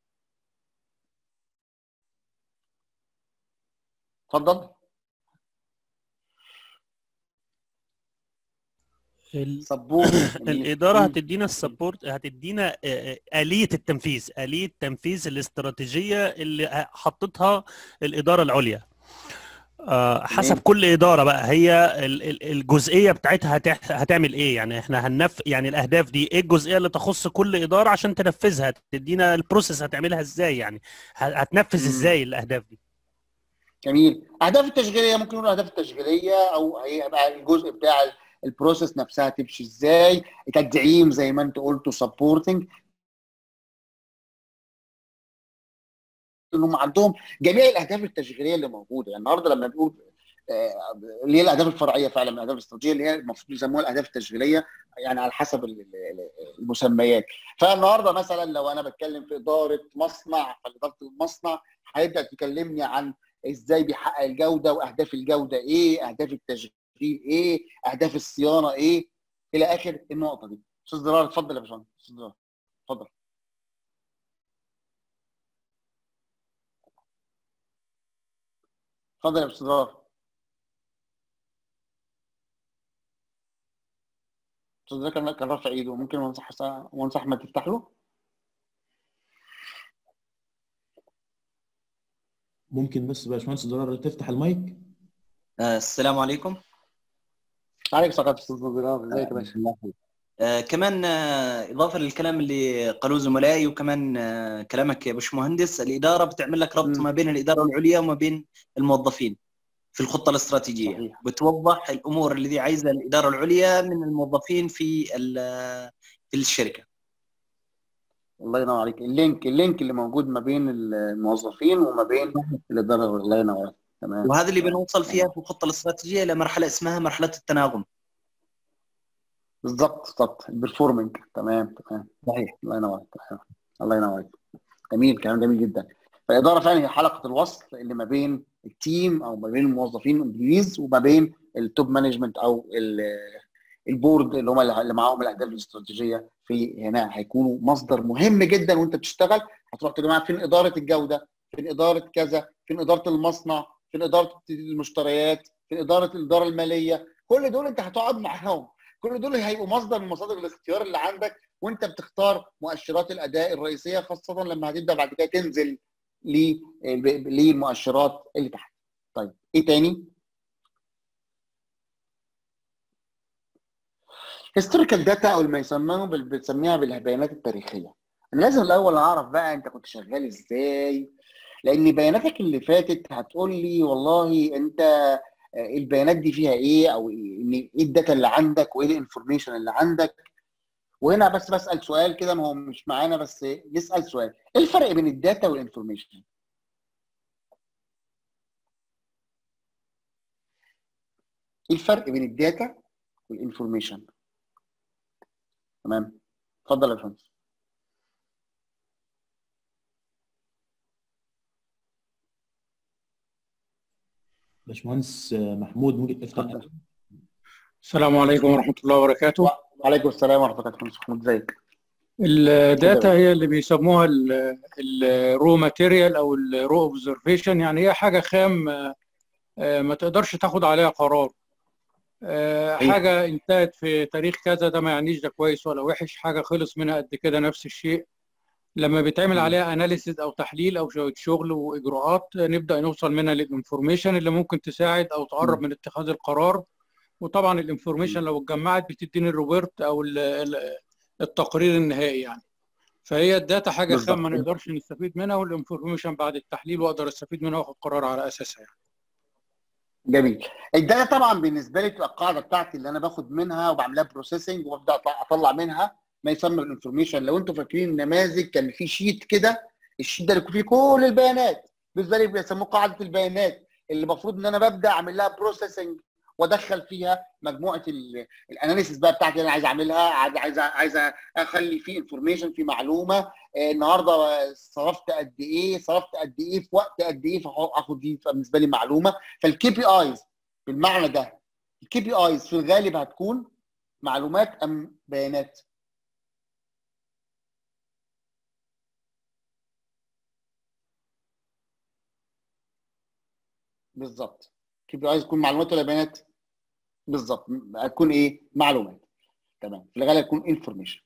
S1: اتفضل
S4: سبورت الاداره هتدينا السبورت هتدينا اليه التنفيذ اليه تنفيذ الاستراتيجيه اللي حطتها الاداره العليا حسب كل اداره بقى هي الجزئيه بتاعتها هتعمل ايه يعني احنا هنف يعني الاهداف دي ايه الجزئيه اللي تخص كل اداره عشان تنفذها تدينا البروسيس هتعملها ازاي يعني هتنفذ ازاي الاهداف دي
S1: جميل اهداف التشغيليه ممكن نقول اهداف التشغيليه او هيبقى الجزء بتاع البروسيس نفسها تمشي ازاي تدعيم زي ما انت قلتوا سبورتنج انهم عندهم جميع الاهداف التشغيليه اللي موجوده يعني النهارده لما بنقول آه، اللي هي الاهداف الفرعيه فعلا من الاهداف الاستراتيجيه اللي هي المفروض يسموها الاهداف التشغيليه يعني على حسب المسميات فالنهارده مثلا لو انا بتكلم في اداره مصنع فاداره المصنع هيبدا تكلمني عن ازاي بيحقق الجوده واهداف الجوده ايه اهداف التشغيل ايه اهداف الصيانه ايه الى اخر النقطه دي استاذ ضرار اتفضل يا باشمهندس استاذ ضرار اتفضل اتفضل يا استاذ ضرار استاذ ضرار كان كان رافع ايده ممكن مهندس حسن مهندس احمد تفتح له
S7: ممكن بس باشمهندس ضرار تفتح المايك
S8: آه، السلام عليكم
S1: عليك صحة استاذ ضرار ازيك يا باشا
S8: آه، كمان آه، اضافه للكلام اللي قالوه زملائي وكمان آه، كلامك يا باشمهندس الاداره بتعمل لك ربط
S1: مم.
S8: ما بين الاداره العليا وما بين الموظفين في الخطه الاستراتيجيه
S1: صحيح
S8: بتوضح الامور الذي عايزها الاداره العليا من الموظفين في ال- في الشركه
S1: الله ينور عليك اللينك اللينك اللي موجود ما بين الموظفين وما بين الاداره الله ينور عليك تمام
S8: وهذا اللي بنوصل فيها في الخطه الاستراتيجيه لمرحله اسمها مرحله التناغم
S1: بالظبط بالظبط البرفورمنج تمام تمام
S8: صحيح
S1: الله ينور عليك تمام. الله ينور عليك جميل كلام جميل جدا فالاداره فعلا هي حلقه الوصل اللي ما بين التيم او ما بين الموظفين الانجليز وما بين التوب مانجمنت او ال- البورد اللي هم اللي معاهم الاهداف الاستراتيجيه في هنا هيكونوا مصدر مهم جدا وانت بتشتغل هتروح تقول يا جماعه فين اداره الجوده فين اداره كذا فين اداره المصنع فين اداره المشتريات فين اداره الاداره الماليه كل دول انت هتقعد معاهم كل دول هيبقوا مصدر من مصادر الاختيار اللي عندك وانت بتختار مؤشرات الاداء الرئيسيه خاصه لما هتبدا بعد كده تنزل ل- للمؤشرات اللي تحت. طيب ايه تاني؟ هيستوريكال داتا او ما يسموه بال- بتسميها بالبيانات التاريخيه. انا لازم الاول اعرف بقى انت كنت شغال ازاي لان بياناتك اللي فاتت هتقول لي والله انت آه، البيانات دي فيها ايه او إيه إيه الداتا اللي عندك وايه الانفورميشن اللي عندك وهنا بس بسال سؤال كده ما هو مش معانا بس نسال سؤال ايه الفرق بين الداتا والانفورميشن ايه الفرق بين الداتا والانفورميشن تمام اتفضل يا باشمهندس
S7: باشمهندس محمود ممكن تفتح
S1: اتفضل
S5: السلام عليكم ورحمة الله وبركاته
S1: وعليكم السلام ورحمه الله وبركاته محمود ازيك
S5: الداتا هي اللي بيسموها الرو ماتيريال او الرو اوبزرفيشن يعني هي حاجة خام آه، آه، ما تقدرش تاخد عليها قرار آه،
S1: أيوة.
S5: حاجة انتهت في تاريخ كذا ده ما يعنيش ده كويس ولا وحش حاجة خلص منها قد كده نفس الشيء لما بيتعمل
S1: مم.
S5: عليها اناليسيز او تحليل او شوية شغل واجراءات آه، نبدأ نوصل منها للانفورميشن اللي ممكن تساعد او تقرب
S1: مم.
S5: من اتخاذ القرار وطبعا الانفورميشن
S1: مم.
S5: لو اتجمعت بتديني الروبرت او ال- ال- التقرير النهائي يعني فهي الداتا حاجه
S1: بالظبط.
S5: خام ما نقدرش نستفيد منها والانفورميشن بعد التحليل واقدر استفيد منها واخد قرار على اساسها يعني.
S1: جميل الداتا طبعا بالنسبه لي تبقى القاعده بتاعتي اللي انا باخد منها وبعملها بروسيسنج وابدا أطلع- اطلع منها ما يسمى بالانفورميشن لو انتم فاكرين النماذج كان في شيت كده الشيت ده اللي يكون فيه كل البيانات بالنسبه لي بيسموه قاعده البيانات اللي المفروض ان انا ببدا اعمل لها بروسيسنج وادخل فيها مجموعه الاناليسيس بقى بتاعتي اللي انا عايز اعملها عايز عايز عايز اخلي فيه انفورميشن في معلومه آه، النهارده صرفت قد ايه صرفت قد ايه في وقت قد ايه فاخد دي بالنسبه لي معلومه فالكي بي ايز بالمعنى ده الكي بي ايز في الغالب هتكون معلومات ام بيانات بالظبط كي بي ايز تكون معلومات ولا بيانات بالظبط هتكون ايه معلومات تمام في الغالب هتكون انفورميشن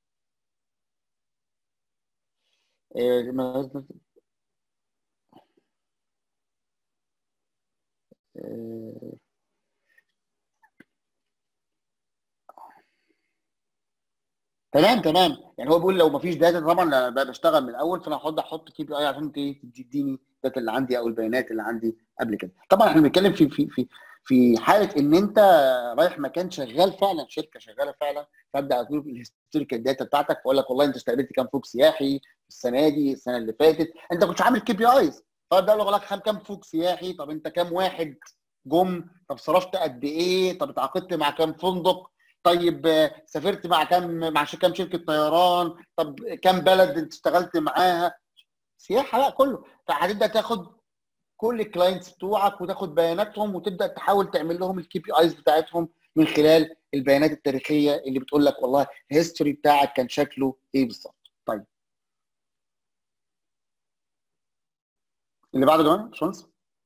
S1: تمام تمام يعني هو بيقول لو مفيش داتا طبعا انا ب- بشتغل من الاول فانا هحط احط كي بي اي عشان ت- تديني الداتا اللي عندي او البيانات اللي عندي قبل كده طبعا احنا بنتكلم في في في في حاله ان انت رايح مكان شغال فعلا شركه شغاله فعلا فابدا اشوف الهيستوريكال داتا بتاعتك واقول لك والله انت استقبلت كام فوق سياحي السنه دي السنه اللي فاتت انت كنتش عامل كي بي ايز فابدا اقول لك كام فوق سياحي طب انت كام واحد جم طب صرفت قد ايه طب اتعاقدت مع كام فندق طيب سافرت مع كام مع كام شركه طيران طب كام بلد انت اشتغلت معاها سياحه لا كله فهتبدا تاخد كل الكلاينتس بتوعك وتاخد بياناتهم وتبدا تحاول تعمل لهم الكي بي ايز بتاعتهم من خلال البيانات التاريخيه اللي بتقول لك والله الهيستوري بتاعك كان شكله ايه بالظبط طيب اللي بعده كمان باشمهندس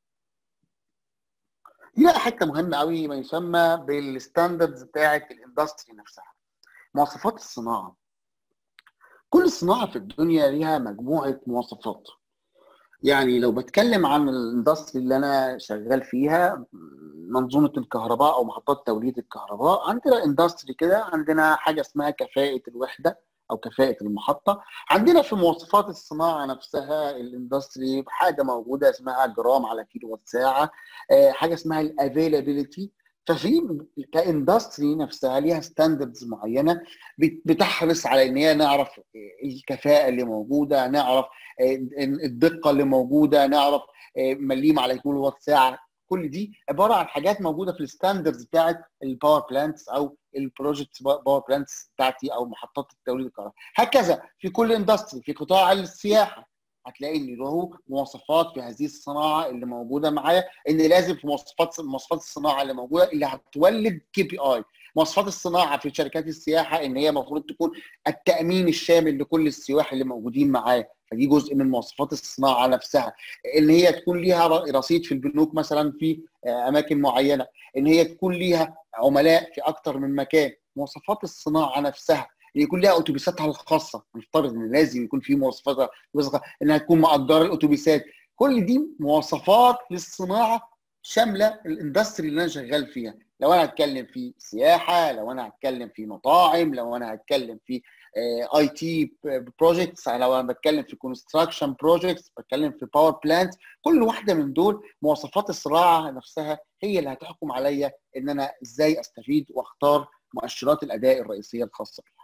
S1: دي بقى حته مهمه قوي ما يسمى بالستاندردز بتاعه الاندستري نفسها مواصفات الصناعه كل صناعه في الدنيا ليها مجموعه مواصفات يعني لو بتكلم عن الاندستري اللي انا شغال فيها منظومه الكهرباء او محطات توليد الكهرباء عندنا اندستري كده عندنا حاجه اسمها كفاءه الوحده او كفاءه المحطه عندنا في مواصفات الصناعه نفسها الاندستري حاجه موجوده اسمها جرام على كيلو وات ساعه حاجه اسمها الافيلابيلتي ففي كاندستري نفسها ليها ستاندردز معينه بتحرص على ان هي نعرف الكفاءه اللي موجوده نعرف الدقه اللي موجوده نعرف مليم على كيلو وات ساعه كل دي عباره عن حاجات موجوده في الستاندردز بتاعت الباور بلانتس او البروجكت باور بلانتس بتاعتي او محطات التوليد الكهرباء هكذا في كل اندستري في قطاع السياحه هتلاقي ان له مواصفات في هذه الصناعه اللي موجوده معايا ان لازم في مواصفات مواصفات الصناعه اللي موجوده اللي هتولد كي بي اي مواصفات الصناعه في شركات السياحه ان هي المفروض تكون التامين الشامل لكل السياح اللي موجودين معايا فدي جزء من مواصفات الصناعه نفسها ان هي تكون ليها رصيد في البنوك مثلا في اماكن معينه ان هي تكون ليها عملاء في اكتر من مكان مواصفات الصناعه نفسها ان يكون لها اتوبيساتها الخاصه نفترض ان لازم يكون في مواصفات انها تكون مأجره الاتوبيسات كل دي مواصفات للصناعه شامله الاندستري اللي انا شغال فيها لو انا هتكلم في سياحه لو انا هتكلم في مطاعم لو انا هتكلم في اي تي بروجكتس لو انا بتكلم في كونستراكشن بروجكتس بتكلم في باور بلانت كل واحده من دول مواصفات الصناعه نفسها هي اللي هتحكم عليا ان انا ازاي استفيد واختار مؤشرات الاداء الرئيسيه الخاصه بيها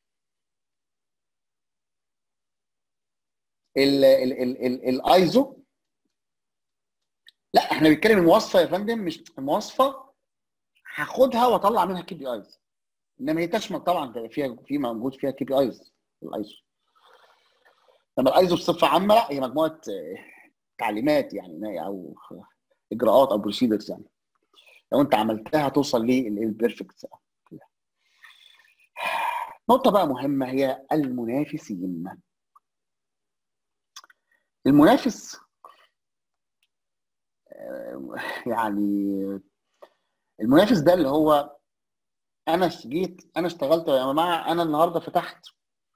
S1: الايزو لا احنا بنتكلم المواصفه يا فندم مش المواصفه هاخدها واطلع منها كي بي ايز انما هي تشمل طبعا فيها في موجود فيها كي بي ايز الايزو لما الايزو بصفه عامه لا هي مجموعه تعليمات يعني او اجراءات او بروسيدرز يعني لو انت عملتها توصل للبيرفكت نقطه بقى مهمه هي المنافسين المنافس يعني المنافس ده اللي هو انا جيت انا اشتغلت يا جماعه انا النهارده فتحت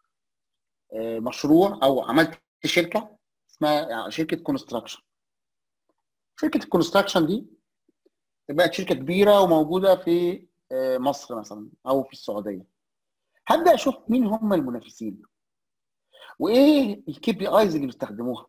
S1: مشروع او عملت شركه اسمها شركه كونستراكشن شركه الكونستراكشن دي بقت شركه كبيره وموجوده في مصر مثلا او في السعوديه هبدا اشوف مين هم المنافسين وايه الكي بي ايز اللي بيستخدموها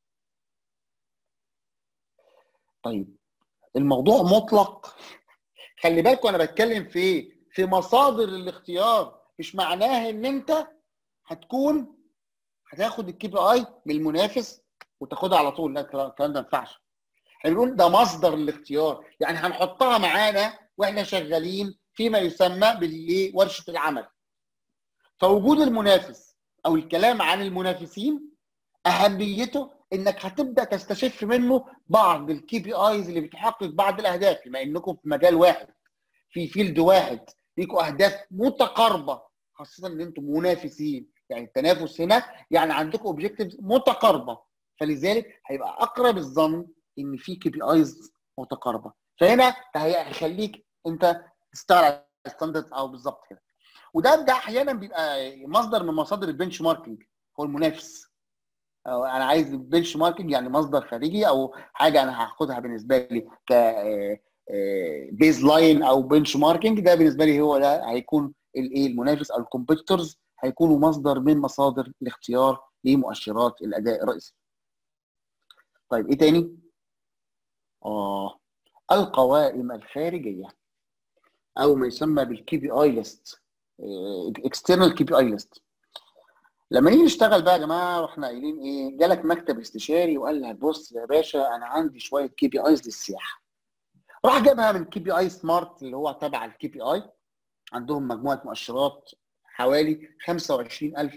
S1: طيب الموضوع مطلق خلي بالكم انا بتكلم في ايه في مصادر الاختيار مش معناه ان انت هتكون هتاخد الكي بي اي من المنافس وتاخدها على طول لا الكلام ده ما ينفعش احنا بنقول ده مصدر الاختيار يعني هنحطها معانا واحنا شغالين فيما يسمى بورشه العمل فوجود المنافس او الكلام عن المنافسين اهميته انك هتبدا تستشف منه بعض الكي بي ايز اللي بتحقق بعض الاهداف بما انكم في مجال واحد في فيلد واحد ليكوا اهداف متقاربه خاصه ان انتم منافسين يعني التنافس هنا يعني عندكم اوبجيكتيفز متقاربه فلذلك هيبقى اقرب الظن ان في كي بي ايز متقاربه فهنا هيخليك انت تشتغل على ستاندرد او بالظبط كده وده ده احيانا بيبقى مصدر من مصادر البنش ماركينج هو المنافس أو انا عايز بنش ماركينج يعني مصدر خارجي او حاجه انا هاخدها بالنسبه لي ك بيز لاين او بنش ماركينج ده بالنسبه لي هو ده هيكون الايه المنافس او الكومبيتيتورز هيكونوا مصدر من مصادر الاختيار لمؤشرات الاداء الرئيسي. طيب ايه تاني؟ اه القوائم الخارجيه او ما يسمى بالكي بي اي ليست اكسترنال كي بي اي ليست لما نيجي نشتغل بقى يا جماعه واحنا قايلين ايه جالك مكتب استشاري وقال لك بص يا باشا انا عندي شويه كي بي ايز للسياحه راح جابها من كي بي اي سمارت اللي هو تبع الكي بي اي عندهم مجموعه مؤشرات حوالي 25000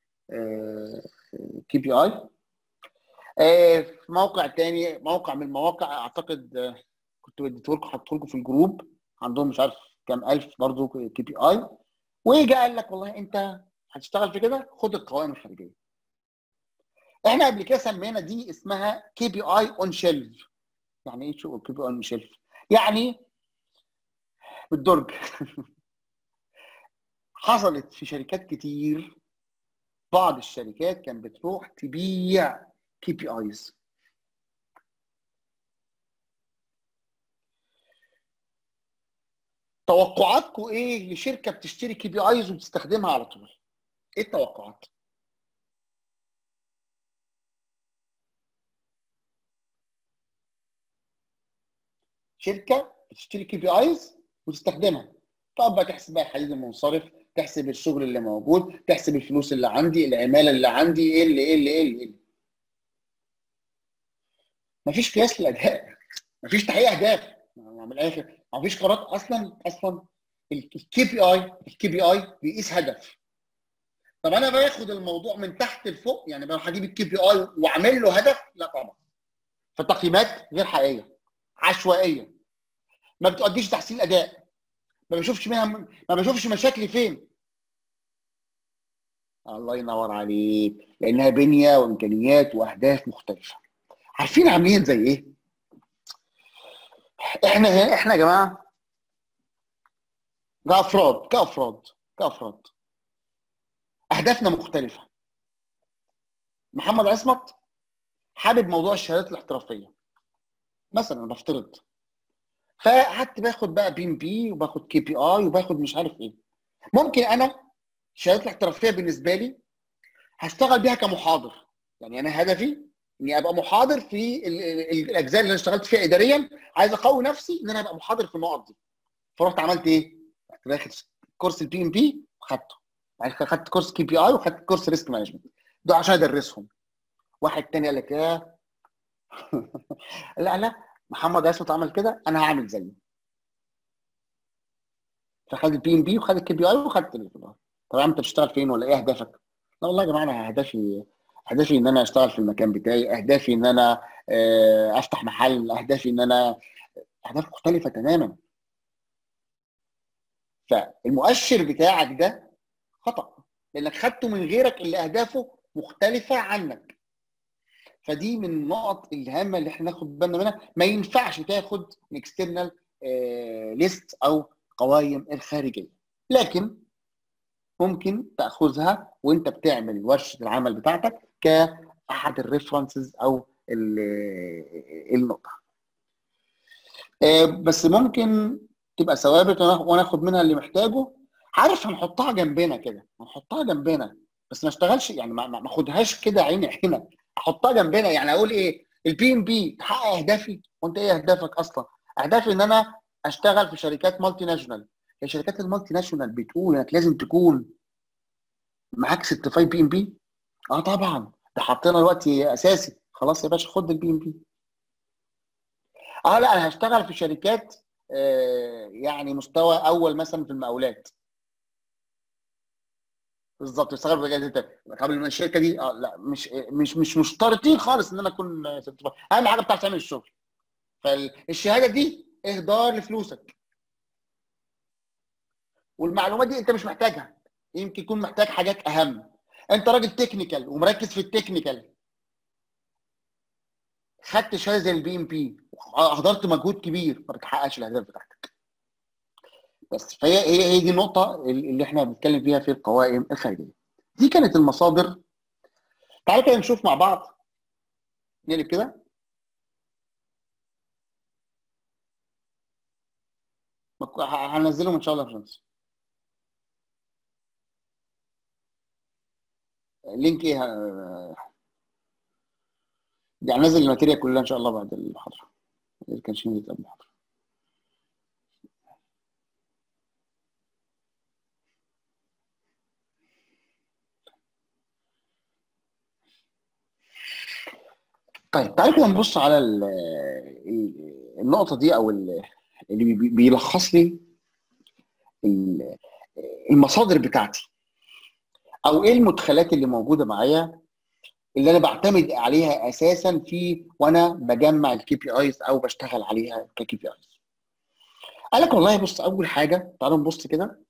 S1: كي بي اي في موقع تاني موقع من المواقع اعتقد آه، كنت اديته لكم حطيته لكم في الجروب عندهم مش عارف كام الف برضه كي بي اي وجا قال لك والله انت هتشتغل في كده خد القوائم الخارجيه احنا قبل كده سمينا دي اسمها كي بي اي اون شيلف يعني ايه شو كي بي اي اون شيلف يعني بالدرج حصلت في شركات كتير بعض الشركات كان بتروح تبيع كي بي ايز توقعاتكم ايه لشركه بتشتري كي بي ايز وبتستخدمها على طول ايه التوقعات شركه بتشتري كي بي ايز وتستخدمها تقعد بقى تحسب بقى الحديد المنصرف تحسب الشغل اللي موجود تحسب الفلوس اللي عندي العماله اللي عندي ايه اللي ايه اللي ايه اللي, إيه. مفيش قياس للاداء مفيش تحقيق اهداف من الاخر مفيش قرارات اصلا اصلا الكي بي اي الكي بي اي بيقيس هدف طب انا باخد الموضوع من تحت لفوق يعني بروح اجيب الكي بي اي واعمل له هدف لا طبعا فالتقييمات غير حقيقيه عشوائيه ما بتؤديش تحسين اداء ما بشوفش منها ما بشوفش مشاكلي فين الله ينور عليك لانها بنيه وامكانيات واهداف مختلفه عارفين عاملين زي ايه احنا احنا يا جماعه كافراد كافراد كافراد اهدافنا مختلفه محمد عصمت حابب موضوع الشهادات الاحترافيه مثلا بفترض فقعدت باخد بقى بي ام بي وباخد كي بي اي وباخد مش عارف ايه ممكن انا الشهادات الاحترافيه بالنسبه لي هشتغل بيها كمحاضر يعني انا هدفي اني ابقى محاضر في ال- ال- الاجزاء اللي انا اشتغلت فيها اداريا عايز اقوي نفسي ان انا ابقى محاضر في النقط دي فرحت عملت ايه؟ رحت داخل كورس البي ام بي وخدته بعد كده خدت كورس كي بي اي وخدت كورس ريسك مانجمنت ده عشان ادرسهم واحد تاني قال لك ايه لا لا محمد اسمت عمل كده انا هعمل زيه فخد البي ام بي وخد الكي بي اي وخدت ال طب يا عم انت بتشتغل فين ولا ايه اهدافك؟ لا والله يا جماعه انا اهدافي اهدافي ان انا اشتغل في المكان بتاعي اهدافي ان انا آه، افتح محل اهدافي ان انا اهداف مختلفه تماما فالمؤشر بتاعك ده خطا لانك خدته من غيرك اللي اهدافه مختلفه عنك فدي من النقط الهامه اللي احنا ناخد بالنا منها ما ينفعش تاخد اكسترنال ليست او قوائم الخارجيه لكن ممكن تاخذها وانت بتعمل ورشه العمل بتاعتك كاحد الريفرنسز او ال- النقطه آه، بس ممكن تبقى ثوابت وناخ- وناخد منها اللي محتاجه عارف هنحطها جنبنا كده هنحطها جنبنا بس ما اشتغلش يعني ما ما ما اخدهاش كده عيني عينك احطها جنبنا يعني اقول ايه البي ام بي تحقق اهدافي وانت ايه اهدافك اصلا اهدافي ان انا اشتغل في شركات مالتي ناشونال هي شركات المالتي ناشونال بتقول انك لازم تكون معاك سيرتيفايد بي ام بي اه طبعا ده حطينا دلوقتي اساسي خلاص يا باشا خد البي ام بي اه لا انا هشتغل في شركات آه يعني مستوى اول مثلا في المقاولات بالظبط اشتغل في مجال انت قبل ما الشركه دي اه لا مش مش مش مشترطين خالص ان انا اكون certified. اهم حاجه بتعرف تعمل الشغل فالشهاده دي اهدار لفلوسك والمعلومات دي انت مش محتاجها يمكن يكون محتاج حاجات اهم انت راجل تكنيكال ومركز في التكنيكال خدت شهاده زي البي ام بي اهدرت مجهود كبير ما بتحققش الاهداف بتاعتك بس فهي هي هي دي النقطه اللي احنا بنتكلم فيها في القوائم الخارجيه دي كانت المصادر تعالى كده نشوف مع بعض نقلب كده مك- ه- هنزلهم ان شاء الله في فرنسا لينك ايه ه- يعني نزل الماتيريال كلها ان شاء الله بعد المحاضره ما كانش ينزل قبل المحاضره طيب تعالوا كده نبص على ال- ال- النقطة دي أو ال- اللي بي- بيلخص لي ال- المصادر بتاعتي أو إيه المدخلات اللي موجودة معايا اللي أنا بعتمد عليها أساسا في وأنا بجمع الكي بي ايز أو بشتغل عليها ككي بي ايز. قال لك والله بص أول حاجة تعالوا نبص كده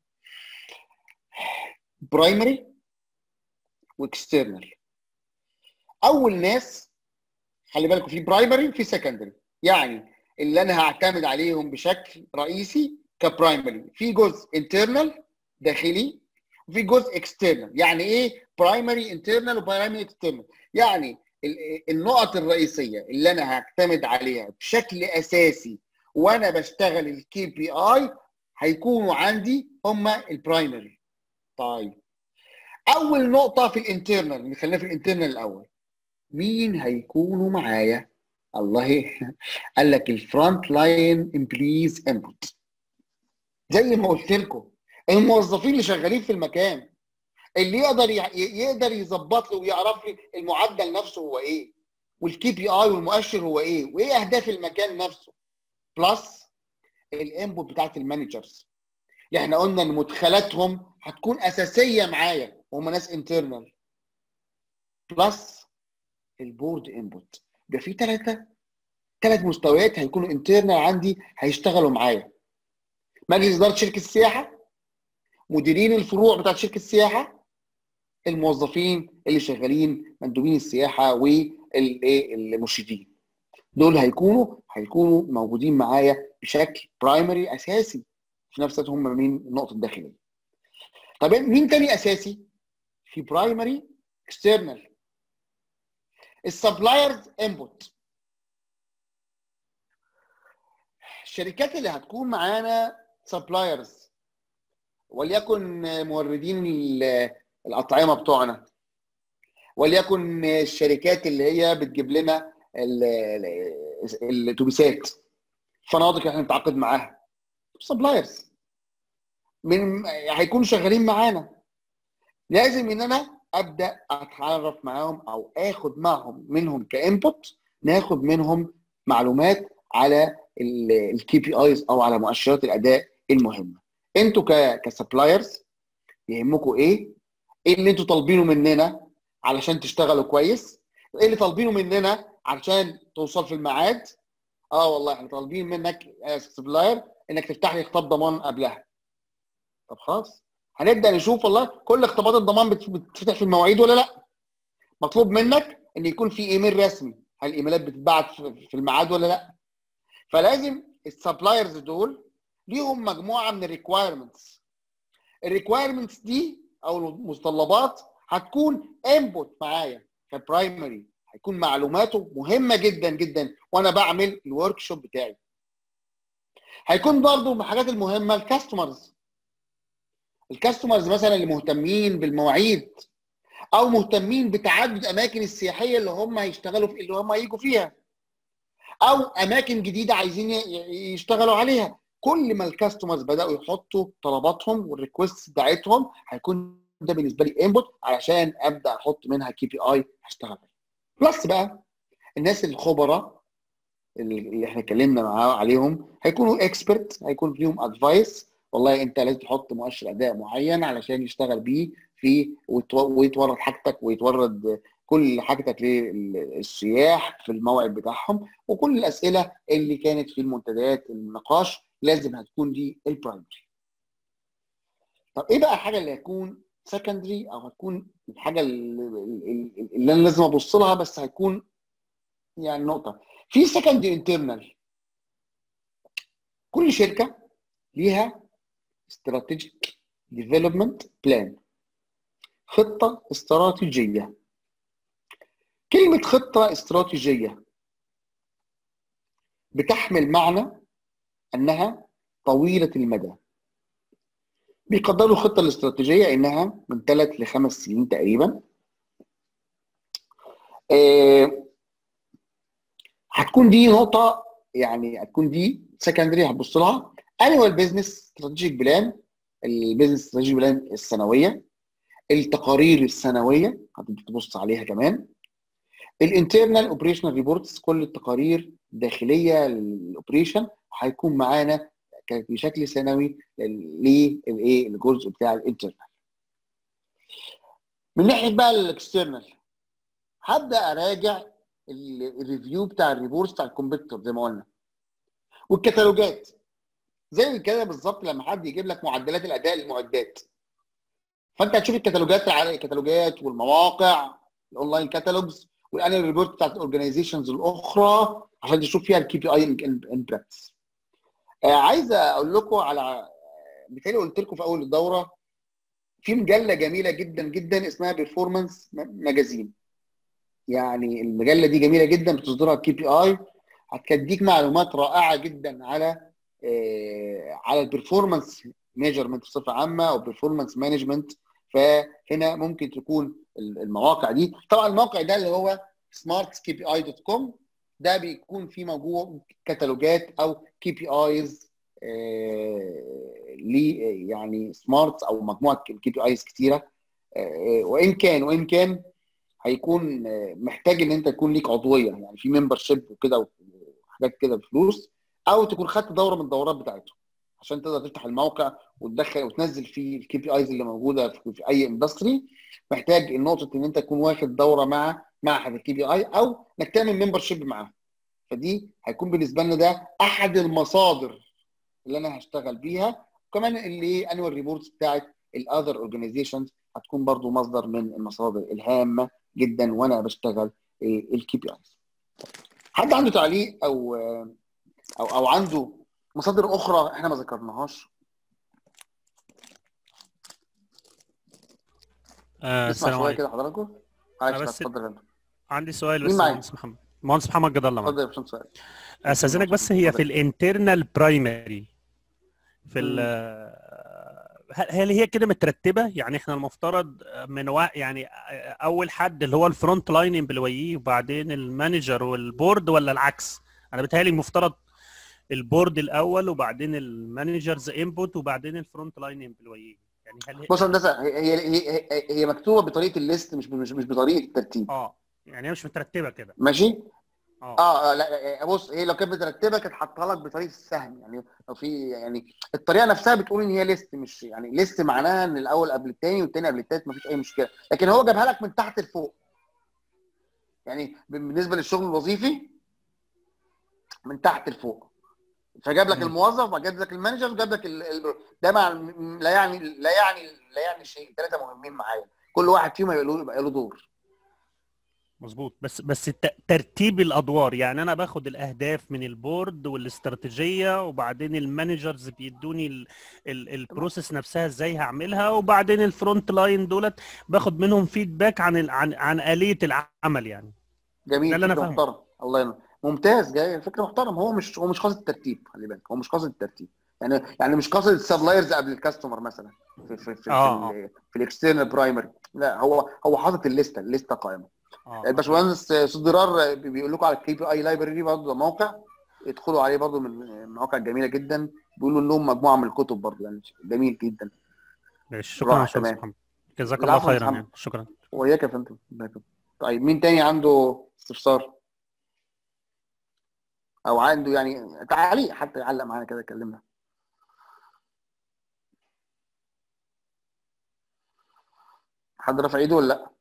S1: برايمري واكسترنال أول ناس خلي بالكم في برايمري وفي سكندري يعني اللي انا هعتمد عليهم بشكل رئيسي كبرايمري في جزء انترنال داخلي وفي جزء اكسترنال يعني ايه برايمري انترنال وبرايمري اكسترنال يعني ال- النقط الرئيسيه اللي انا هعتمد عليها بشكل اساسي وانا بشتغل الكي بي اي هيكونوا عندي هما البرايمري طيب اول نقطه في الانترنال خلينا في الانترنال الاول مين هيكونوا معايا الله قال لك الفرونت لاين امبليز انبوت زي ما قلت لكم الموظفين اللي شغالين في المكان اللي يقدر ي- يقدر يظبط لي ويعرف لي المعدل نفسه هو ايه والكي بي اي والمؤشر هو ايه وايه اهداف المكان نفسه بلس الانبوت بتاعت المانجرز اللي احنا قلنا ان مدخلاتهم هتكون اساسيه معايا وهم ناس انترنال بلس البورد انبوت ده في ثلاثه ثلاث مستويات هيكونوا انترنال عندي هيشتغلوا معايا مجلس اداره شركه السياحه مديرين الفروع بتاعت شركه السياحه الموظفين اللي شغالين مندوبين السياحه والمرشدين دول هيكونوا هيكونوا موجودين معايا بشكل برايمري اساسي في نفس الوقت هم مين النقطه الداخليه طب مين تاني اساسي في برايمري اكسترنال السبلايرز انبوت الشركات اللي هتكون معانا سبلايرز وليكن موردين ال- الاطعمه بتوعنا وليكن الشركات اللي هي بتجيب لنا ال- ال- الاتوبيسات فنادق اللي احنا بنتعاقد معاها سبلايرز من هيكونوا شغالين معانا لازم ان انا ابدا اتعرف معاهم او اخد معهم منهم كانبوت ناخد منهم معلومات على الكي بي ايز او على مؤشرات الاداء المهمه انتوا ك كسبلايرز يهمكم ايه ايه اللي انتوا طالبينه مننا علشان تشتغلوا كويس ايه اللي طالبينه مننا علشان توصل في الميعاد اه والله احنا طالبين منك يا سبلاير انك تفتح لي خطاب ضمان قبلها طب خلاص هنبدا نشوف والله كل اختبارات الضمان بت- بتفتح في المواعيد ولا لا مطلوب منك ان يكون في ايميل رسمي هل الايميلات بتتبعت في في الميعاد ولا لا فلازم السبلايرز دول ليهم مجموعه من الريكوايرمنتس الريكوايرمنتس دي او المتطلبات هتكون انبوت معايا كبرايمري هيكون معلوماته مهمه جدا جدا وانا بعمل الورك شوب بتاعي هيكون برضو من الحاجات المهمه الكاستمرز الكاستمرز مثلا اللي مهتمين بالمواعيد او مهتمين بتعدد الاماكن السياحيه اللي هم هيشتغلوا في اللي هم هيجوا فيها او اماكن جديده عايزين ي- يشتغلوا عليها كل ما الكاستمرز بداوا يحطوا طلباتهم والريكوست بتاعتهم هيكون ده بالنسبه لي انبوت علشان ابدا احط منها كي بي اي هشتغل عليه بلس بقى الناس الخبراء اللي احنا اتكلمنا معاه عليهم هيكونوا اكسبرت هيكون فيهم ادفايس والله انت لازم تحط مؤشر اداء معين علشان يشتغل بيه في ويتو- ويتورد حاجتك ويتورد كل حاجتك للسياح في الموعد بتاعهم وكل الاسئله اللي كانت في المنتديات النقاش لازم هتكون دي البرايمري. طب ايه بقى الحاجه اللي هتكون سكندري او هتكون الحاجه اللي, اللي انا لازم ابص لها بس هيكون يعني نقطه في سكندري انترنال كل شركه ليها استراتيجيك ديفلوبمنت بلان خطه استراتيجيه كلمه خطه استراتيجيه بتحمل معنى انها طويله المدى بيقدروا الخطه الاستراتيجيه انها من ثلاث لخمس سنين تقريبا آه، هتكون دي نقطه يعني هتكون دي سكندري هتبص لها انيوال بزنس استراتيجيك بلان البيزنس استراتيجيك بلان السنويه التقارير السنويه هتبتدي تبص عليها كمان الانترنال اوبريشنال ريبورتس كل التقارير الداخليه للاوبريشن هيكون معانا بشكل سنوي للايه الجزء بتاع الانترنال من ناحيه بقى الاكسترنال هبدا اراجع الريفيو بتاع الريبورتس بتاع الكمبيوتر زي ما قلنا والكتالوجات زي كده بالظبط لما حد يجيب لك معدلات الاداء للمعدات فانت هتشوف الكتالوجات الكتالوجات والمواقع الاونلاين كاتالوجز والانال ريبورت بتاعت الاورجنايزيشنز الاخرى عشان تشوف فيها الكي بي اي ان براكتس عايز اقول لكم على بالتالي قلت لكم في اول الدوره في مجله جميله جدا جدا اسمها بيرفورمانس ماجازين يعني المجله دي جميله جدا بتصدرها الكي بي اي هتديك معلومات رائعه جدا على آه على البرفورمانس ميجرمنت بصفه عامه او بيرفورمانس مانجمنت فهنا ممكن تكون المواقع دي طبعا الموقع ده اللي هو smartkpi.com ده بيكون فيه موجود كتالوجات او كي بي ايز ل يعني سمارت او مجموعه كي بي ايز كتيره آه وان كان وان كان هيكون محتاج ان انت يكون ليك عضويه يعني في ممبر شيب وكده وحاجات كده بفلوس او تكون خدت دوره من الدورات بتاعتهم عشان تقدر تفتح الموقع وتدخل وتنزل فيه الكي بي ايز اللي موجوده في, في اي اندستري محتاج النقطه ان انت تكون واخد دوره مع معهد الكي بي اي او انك تعمل ممبر شيب معاه فدي هيكون بالنسبه لنا ده احد المصادر اللي انا هشتغل بيها وكمان اللي انوال ريبورتس بتاعت الاذر اورجانيزيشنز هتكون برضو مصدر من المصادر الهامه جدا وانا بشتغل الكي بي ايز حد عنده تعليق او او او عنده مصادر اخرى احنا ما ذكرناهاش
S4: آه
S1: اسمع
S4: السلام
S1: شويه
S4: عليكم
S1: كده حضراتكم
S4: أنا
S1: عايز
S4: بس
S1: اتفضل انت
S4: عندي سؤال
S1: مين
S4: بس
S1: معايا؟
S4: مهندس محمد مهندس محمد جد الله معاك.
S1: اتفضل يا باشمهندس سؤال
S4: استاذنك بس هي في الانترنال برايمري في ال هل هل هي كده مترتبه يعني احنا المفترض من وا... يعني اول حد اللي هو الفرونت لاين امبلويي وبعدين المانجر والبورد ولا العكس انا بتهيألي المفترض البورد الاول وبعدين المانجرز انبوت وبعدين الفرونت لاين امبلويي يعني هل هي...
S1: بص يا هندسه هي هي هي, هي مكتوبه بطريقه الليست مش مش مش بطريقه الترتيب
S4: اه يعني هي مش مترتبه كده
S1: ماشي
S4: اه
S1: اه آه، لا آه، بص هي لو كانت مترتبه كانت حاطها لك بطريقه السهم يعني لو في يعني الطريقه نفسها بتقول ان هي ليست مش يعني ليست معناها ان الاول قبل الثاني والثاني قبل الثالث مفيش اي مشكله لكن هو جابها لك من تحت لفوق يعني بالنسبه للشغل الوظيفي من تحت لفوق فجاب لك
S4: مم.
S1: الموظف وبعد كده جاب لك المانجر وجاب لك ال... ال... ده مع لا يعني لا يعني لا يعني شيء ثلاثه مهمين معايا كل واحد فيهم يبقى له يبقى له دور
S4: مظبوط بس بس الت- ترتيب الادوار يعني انا باخد الاهداف من البورد والاستراتيجيه وبعدين المانجرز بيدوني ال- ال- البروسيس نفسها ازاي هعملها وبعدين الفرونت لاين دولت باخد منهم فيدباك عن ال- عن عن اليه العمل يعني
S1: جميل
S4: ده اللي أنا
S1: فكره
S4: فاهمه.
S1: محترم الله ينور ممتاز جاي فكره محترم هو مش هو مش قاصد الترتيب خلي بالك هو مش قاصد الترتيب يعني يعني مش قاصد السبلايرز قبل الكاستمر مثلا في في في,
S4: آه،
S1: في, في الاكسترنال برايمري لا هو هو حاطط الليسته الليسته قائمه
S4: اه
S1: الباشمهندس استاذ ضرار بيقول لكم على الكي بي اي لايبرري برضه ده موقع ادخلوا عليه برضه من المواقع الجميله جدا بيقولوا لهم مجموعه من الكتب برضه يعني جميل جدا
S4: ماشي شكرا يا
S1: رائع
S4: استاذ
S1: كمان.
S4: محمد جزاك الله
S1: العفو يا
S4: خيرا
S1: محمد.
S4: يعني شكرا
S1: وإياك يا فندم الله يكرمك. طيب مين تاني عنده استفسار؟ أو عنده يعني تعليق حتى يعلق معانا كده يكلمنا. حد رفع ايده ولا لا؟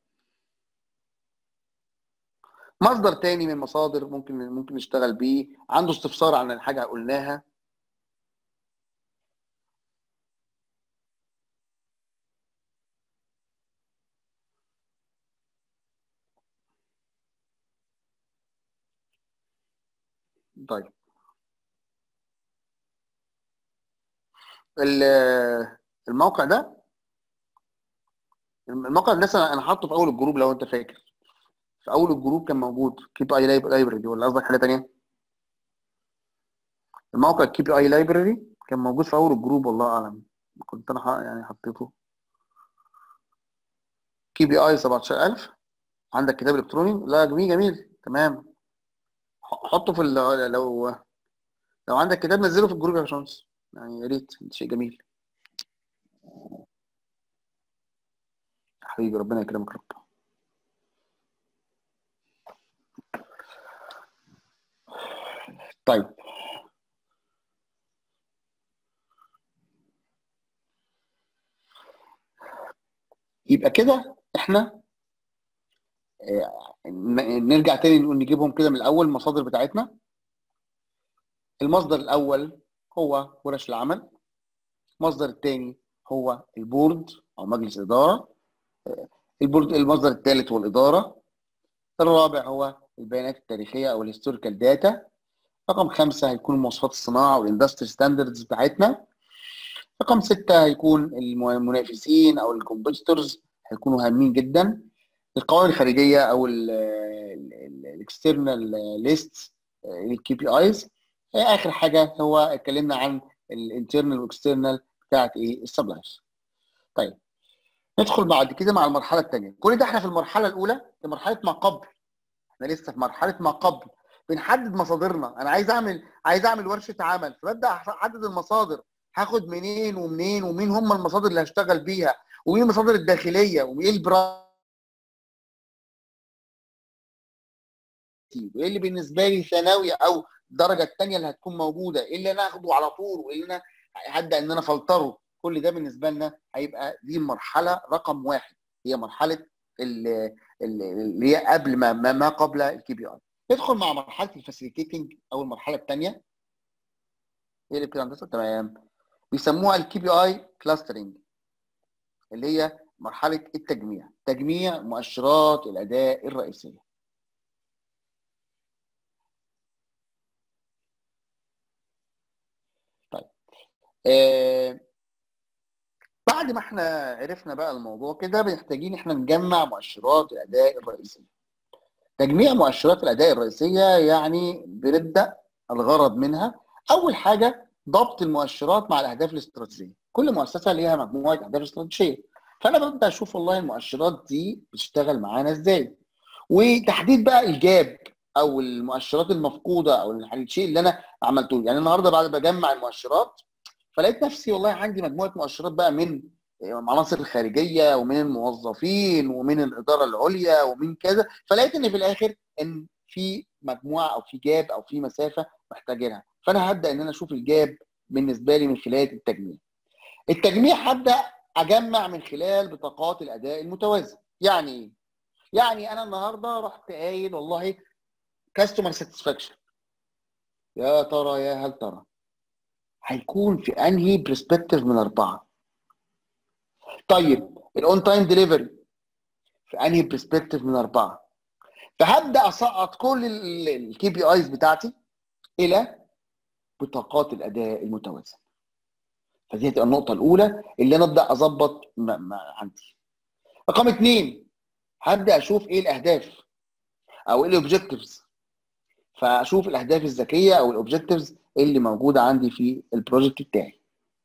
S1: مصدر تاني من مصادر ممكن ممكن نشتغل بيه عنده استفسار عن الحاجة قلناها طيب ال- الموقع ده الموقع ده أنا انا حاطه في اول الجروب لو انت فاكر في اول الجروب كان موجود كيب اي لايبرري ولا قصدك حاجه تانية الموقع كيب اي لايبرري كان موجود في اول الجروب والله اعلم كنت انا ح- يعني حطيته كي بي اي 17000 عندك كتاب الكتروني لا جميل جميل تمام ح- حطه في ال- لو لو عندك كتاب نزله في الجروب يا باشمهندس يعني يا ريت شيء جميل حبيبي ربنا يكرمك يا رب طيب يبقى كده احنا آه، ن- نرجع تاني نقول نجيبهم كده من الاول المصادر بتاعتنا المصدر الاول هو ورش العمل المصدر الثاني هو البورد او مجلس اداره آه، البورد المصدر الثالث هو الاداره الرابع هو البيانات التاريخيه او الهيستوريكال داتا رقم خمسة هيكون مواصفات الصناعه والاندستري ستاندردز بتاعتنا رقم ستة هيكون الم- المنافسين او الكومبيتيتورز هيكونوا هامين جدا القوائم الخارجيه او الاكسترنال ليست الكي بي ايز اخر حاجه هو اتكلمنا عن الانترنال واكسترنال بتاعت ايه السبلايرز طيب ندخل بعد كده مع المرحله الثانيه كل ده احنا في المرحله الاولى في مرحله ما قبل احنا لسه في مرحله ما قبل بنحدد مصادرنا انا عايز اعمل عايز اعمل ورشه عمل فببدا احدد المصادر هاخد منين ومنين ومين هم المصادر اللي هشتغل بيها ومين المصادر الداخليه وايه البرا وايه اللي بالنسبه لي ثانوي او الدرجه الثانيه اللي هتكون موجوده ايه اللي انا اخده على طول وايه اللي انا هبدا ان انا افلتره كل ده بالنسبه لنا هيبقى دي المرحله رقم واحد هي مرحله ال- ال- اللي هي قبل ما ما, ما قبل الكي بي اي ندخل مع مرحله الفاسيليتيتنج او المرحله الثانيه ايه اللي كده هندسه تمام بيسموها الكي بي اي كلاسترنج اللي هي مرحله التجميع تجميع مؤشرات الاداء الرئيسيه طيب آه بعد ما احنا عرفنا بقى الموضوع كده محتاجين احنا نجمع مؤشرات الاداء الرئيسيه تجميع مؤشرات الاداء الرئيسيه يعني بنبدا الغرض منها اول حاجه ضبط المؤشرات مع الاهداف الاستراتيجيه كل مؤسسه ليها مجموعه اهداف استراتيجيه فانا ببدا اشوف والله المؤشرات دي بتشتغل معانا ازاي وتحديد بقى الجاب او المؤشرات المفقوده او الشيء اللي انا عملته يعني النهارده بعد بجمع المؤشرات فلقيت نفسي والله عندي مجموعه مؤشرات بقى من العناصر الخارجيه ومن الموظفين ومن الاداره العليا ومن كذا فلقيت ان في الاخر ان في مجموعه او في جاب او في مسافه محتاجينها فانا هبدا ان انا اشوف الجاب بالنسبه لي من خلال التجميع التجميع هبدا اجمع من خلال بطاقات الاداء المتوازن يعني ايه يعني انا النهارده رحت قايل والله كاستمر ساتسفاكشن يا ترى يا هل ترى هيكون في انهي برسبكتيف من اربعه طيب الاون تايم ديليفري في انهي برسبكتيف من اربعه فهبدا اسقط كل الكي بي ايز بتاعتي الى بطاقات الاداء المتوازن فدي هتبقى النقطه الاولى اللي انا ابدا اظبط عندي رقم اثنين هبدا اشوف ايه الاهداف او ايه الاوبجكتيفز فاشوف الاهداف الذكيه او الاوبجكتيفز اللي موجوده عندي في البروجكت بتاعي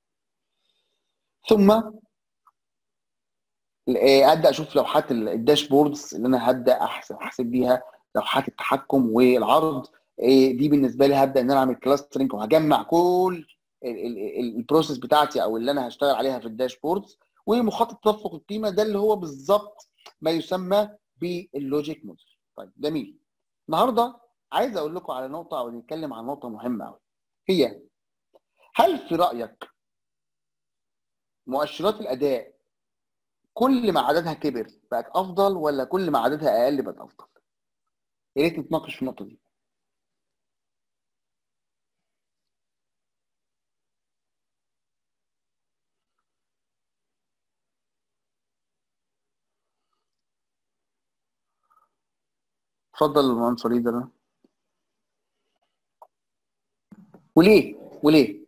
S1: ثم ابدا اشوف لوحات الداشبوردز اللي انا هبدا احسب احسب بيها لوحات التحكم والعرض دي بالنسبه لي هبدا ان انا اعمل كلاسترنج وهجمع كل البروسيس بتاعتي او اللي انا هشتغل عليها في الداشبوردز ومخطط تدفق القيمه ده اللي هو بالظبط ما يسمى باللوجيك موديل طيب جميل النهارده عايز اقول لكم على نقطه او نتكلم عن نقطه مهمه قوي هي هل في رايك مؤشرات الاداء كل ما عددها كبر بقت افضل ولا كل ما عددها اقل بقت افضل يا ريت نتناقش في النقطه دي اتفضل المهندس وليد انا وليه وليه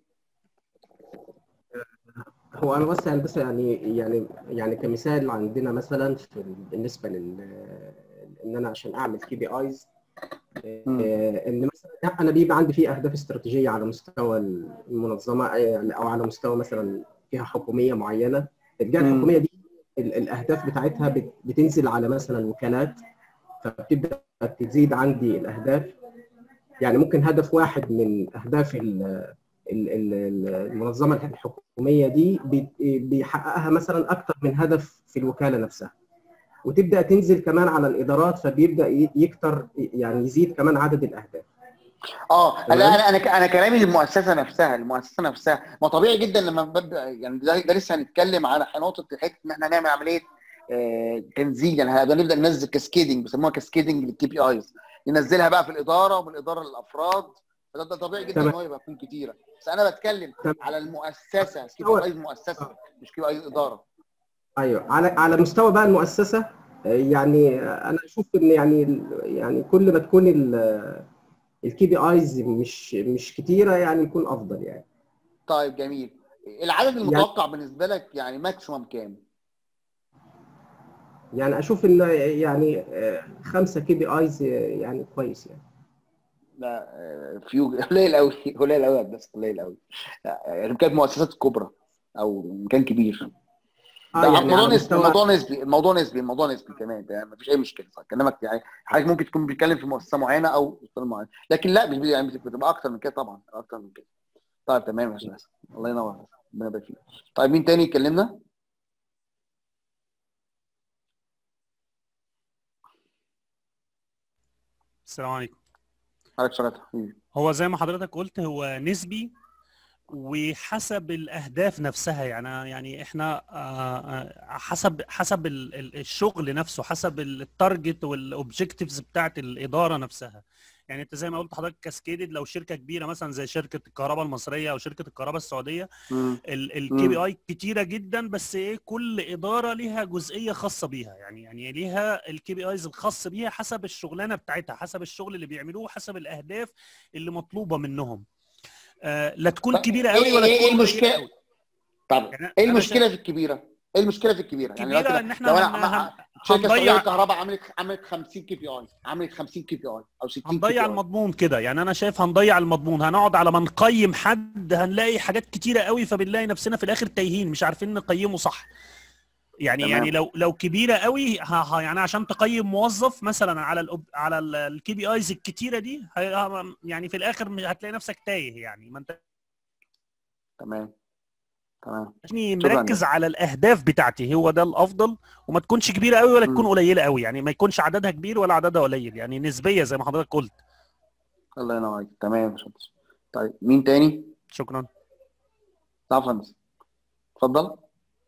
S2: هو انا بس يعني بس يعني يعني يعني كمثال عندنا مثلا في بالنسبه لل ان انا عشان اعمل كي بي ايز ان مثلا انا بيبقى عندي فيه اهداف استراتيجيه على مستوى المنظمه او على مستوى مثلا فيها حكوميه معينه الجهه الحكوميه دي الاهداف بتاعتها بتنزل على مثلا وكالات فبتبدا تزيد عندي الاهداف يعني ممكن هدف واحد من اهداف المنظمه الحكوميه دي بيحققها مثلا اكثر من هدف في الوكاله نفسها وتبدا تنزل كمان على الادارات فبيبدا يكتر يعني يزيد كمان عدد الاهداف
S1: اه لا
S2: تمام.
S1: انا انا انا كلامي للمؤسسه نفسها المؤسسه نفسها ما طبيعي جدا لما ببدا يعني ده, ده لسه هنتكلم على نقطه حته ان احنا نعمل عمليه آه، تنزيل يعني هنبدا نبدا ننزل كاسكيدنج بيسموها كاسكيدنج للكي بي ايز ننزلها بقى في الاداره ومن الاداره للافراد فده ده طبيعي جدا ان
S2: تمام.
S1: هو يبقى يكون كتيره بس انا بتكلم
S2: تمام.
S1: على المؤسسه كي بي ايز مؤسسه مش كي بي ايز اداره
S2: ايوه على على مستوى بقى المؤسسه آه، يعني آه، انا اشوف ان يعني يعني كل ما تكون الكي بي ايز مش مش كتيره يعني يكون افضل يعني
S1: طيب جميل العدد المتوقع بالنسبه لك يعني ماكسيمم كام؟
S2: يعني اشوف ان يعني آه، خمسه كي بي ايز يعني كويس يعني
S1: لا آه، فيو قليل قوي قليل قوي بس قليل قوي يعني كانت مؤسسات كبرى او مكان كبير
S2: اه
S1: ده
S2: يعني
S1: الموضوع
S2: على
S1: نسبي
S2: مستوى
S1: الموضوع نسبي الموضوع نسبي الموضوع نسبي كمان ده مفيش اي مشكله صح كلامك يعني حضرتك ممكن تكون بتتكلم في مؤسسه معينه او مؤسسه معينه لكن لا مش يعني بتبقى اكتر من كده طبعا اكتر من كده طيب تمام يا استاذ الله ينور ربنا يبارك فيك طيب مين تاني يكلمنا؟
S4: السلام عليكم
S1: حضرتك شرط حبيبي
S4: هو زي ما حضرتك قلت هو نسبي وحسب الاهداف نفسها يعني يعني احنا آه، آه، حسب حسب ال- ال- الشغل نفسه حسب التارجت والاوبجكتيفز بتاعت الاداره نفسها يعني انت زي ما قلت حضرتك كاسكيدد لو شركه كبيره مثلا زي شركه الكهرباء المصريه او شركه الكهرباء السعوديه
S1: مم.
S4: الكي بي
S1: مم.
S4: اي كتيره جدا بس ايه كل اداره ليها جزئيه خاصه بيها يعني يعني ليها الكي بي ايز الخاص بيها حسب الشغلانه بتاعتها حسب الشغل اللي بيعملوه حسب الاهداف اللي مطلوبه منهم آه لا تكون
S1: طب
S4: كبيره
S1: ايه
S4: قوي ولا
S1: ايه
S4: تكون
S1: ايه
S4: قليله
S1: المشكله؟
S4: قوي
S1: طب
S4: يعني
S1: ايه
S4: انا
S1: المشكله
S4: شايف
S1: في الكبيره؟ ايه المشكله في الكبيره؟ يعني
S4: كبيره
S1: دلوقتي
S4: ان
S1: لو
S4: احنا
S1: لو
S4: هن...
S1: انا
S4: هن...
S1: شركه سعوديه
S4: هنضيع
S1: للكهرباء عملت عملت 50 كي بي اي عملت 50 كي بي اي او 60 كي
S4: هنضيع
S1: بي اي
S4: المضمون كده يعني انا شايف هنضيع المضمون هنقعد على ما نقيم حد هنلاقي حاجات كتيره قوي فبنلاقي نفسنا في الاخر تايهين مش عارفين نقيمه صح يعني يعني
S1: تمام
S4: لو لو كبيره قوي ها ها يعني عشان تقيم موظف مثلا على الأوب على الكي بي ايز الكتيره دي هي- يعني في الاخر مش- هتلاقي نفسك تايه يعني ما انت
S1: تمام تمام
S4: يعني
S1: شكرا
S4: مركز على الاهداف بتاعتي هو ده الافضل وما تكونش كبيره قوي ولا تكون
S1: مم.
S4: قليله قوي يعني ما يكونش عددها كبير ولا عددها قليل يعني نسبيه زي ما حضرتك قلت
S1: الله ينور عليك تمام يا باشمهندس طيب مين تاني؟
S4: شكرا
S1: عفوا بس اتفضل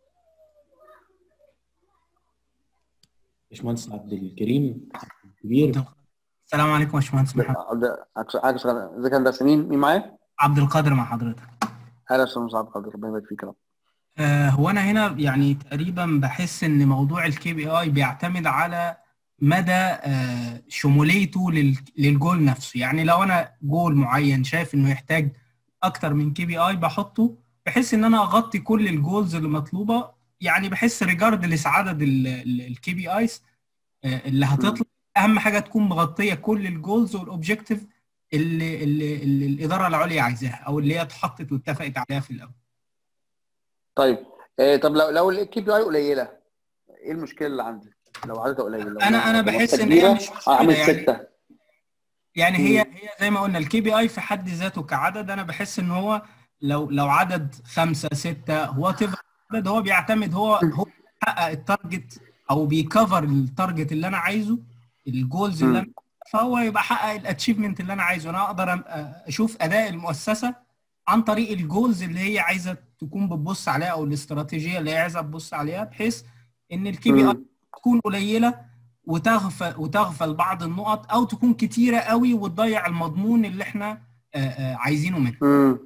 S7: باشمهندس عبد الكريم كبير
S9: السلام عليكم يا باشمهندس محمد
S1: عبد عكس عكس ازيك يا هندسه مين مين معايا؟
S9: عبد القادر مع حضرتك
S1: هلا يا استاذ مصعب قدر ربنا يبارك فيك يا رب
S9: آه، هو انا هنا يعني تقريبا بحس ان موضوع الكي بي اي بيعتمد على مدى آه، شموليته لل- للجول نفسه يعني لو انا جول معين شايف انه يحتاج اكتر من كي بي اي بحطه بحيث ان انا اغطي كل الجولز اللي مطلوبه يعني بحس ريجاردلس عدد الكي بي ايز اللي هتطلع اهم حاجه تكون مغطيه كل الجولز والاوبجكتيف اللي, اللي, اللي الاداره العليا عايزاها او اللي هي اتحطت واتفقت عليها في الاول
S1: طيب آه طب لو لو الكي بي اي قليله ايه المشكله اللي عندي؟ لو عددها قليل لو
S9: أنا- أنا
S1: منافسة
S9: بحس إن
S1: كبيرة،
S9: هي مش مشكلة
S1: اعمل
S9: يعني.
S1: سته
S9: يعني هي
S1: مم.
S9: هي زي ما قلنا الكي بي اي في حد ذاته كعدد انا بحس ان هو لو لو عدد خمسه سته وات عدد هو بيعتمد هو هو بيحقق التارجت او بيكفر التارجت اللي انا عايزه الجولز اللي
S1: مم.
S9: انا فهو يبقى حقق الاتشيفمنت اللي انا عايزه انا اقدر أم- اشوف اداء المؤسسه عن طريق الجولز اللي هي عايزه تكون بتبص عليها او الاستراتيجيه اللي هي عايزه تبص عليها بحيث ان الكي بي اي
S1: مم.
S9: تكون قليله وتغفل وتغفل بعض النقط او تكون كتيره قوي وتضيع المضمون اللي احنا آه، آه، عايزينه منها
S1: مم.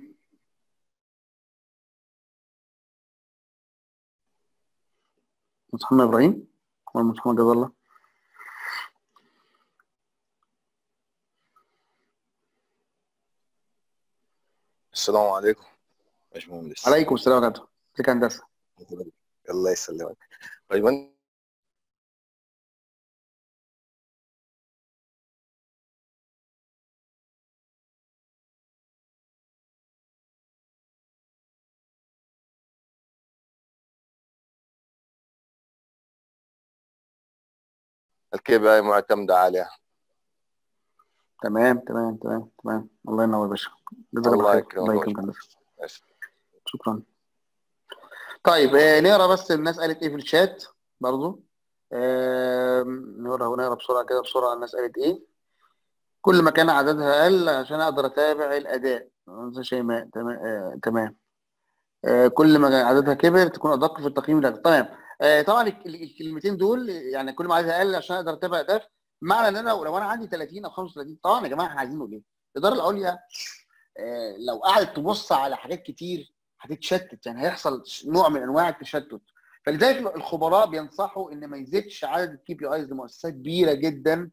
S1: محمد ابراهيم ولا محمد جاب الله
S10: السلام عليكم باشمهندس
S1: عليكم السلام ورحمه الله ازيك يا هندسه
S10: الله يسلمك طيب أنا الكي بي اي معتمدة عليها
S1: تمام تمام تمام تمام الله ينور يا باشا جزاك الله
S10: الله
S1: خير
S10: يكرمك
S1: الله
S10: يا
S1: يكرمك يا
S10: باشمهندس.
S1: هندسه شكرا طيب آه نقرا بس الناس قالت ايه في الشات برضو آه نقرا ونقرا بسرعه كده بسرعه الناس قالت ايه كل ما كان عددها اقل عشان اقدر اتابع الاداء انت شيماء تمام آه، تمام آه، كل ما كان عددها كبر تكون ادق في التقييم ده تمام آه، طبعا الك- الكلمتين دول يعني كل ما عددها اقل عشان اقدر اتابع اهداف معنى ان انا لو لو انا عندي 30 او 35 طبعا يا جماعه احنا عايزين نقول ايه؟ الاداره العليا آه، لو قعدت تبص على حاجات كتير هتتشتت يعني هيحصل نوع من انواع التشتت فلذلك الخبراء بينصحوا ان ما يزيدش عدد الكي بي ايز لمؤسسات كبيره جدا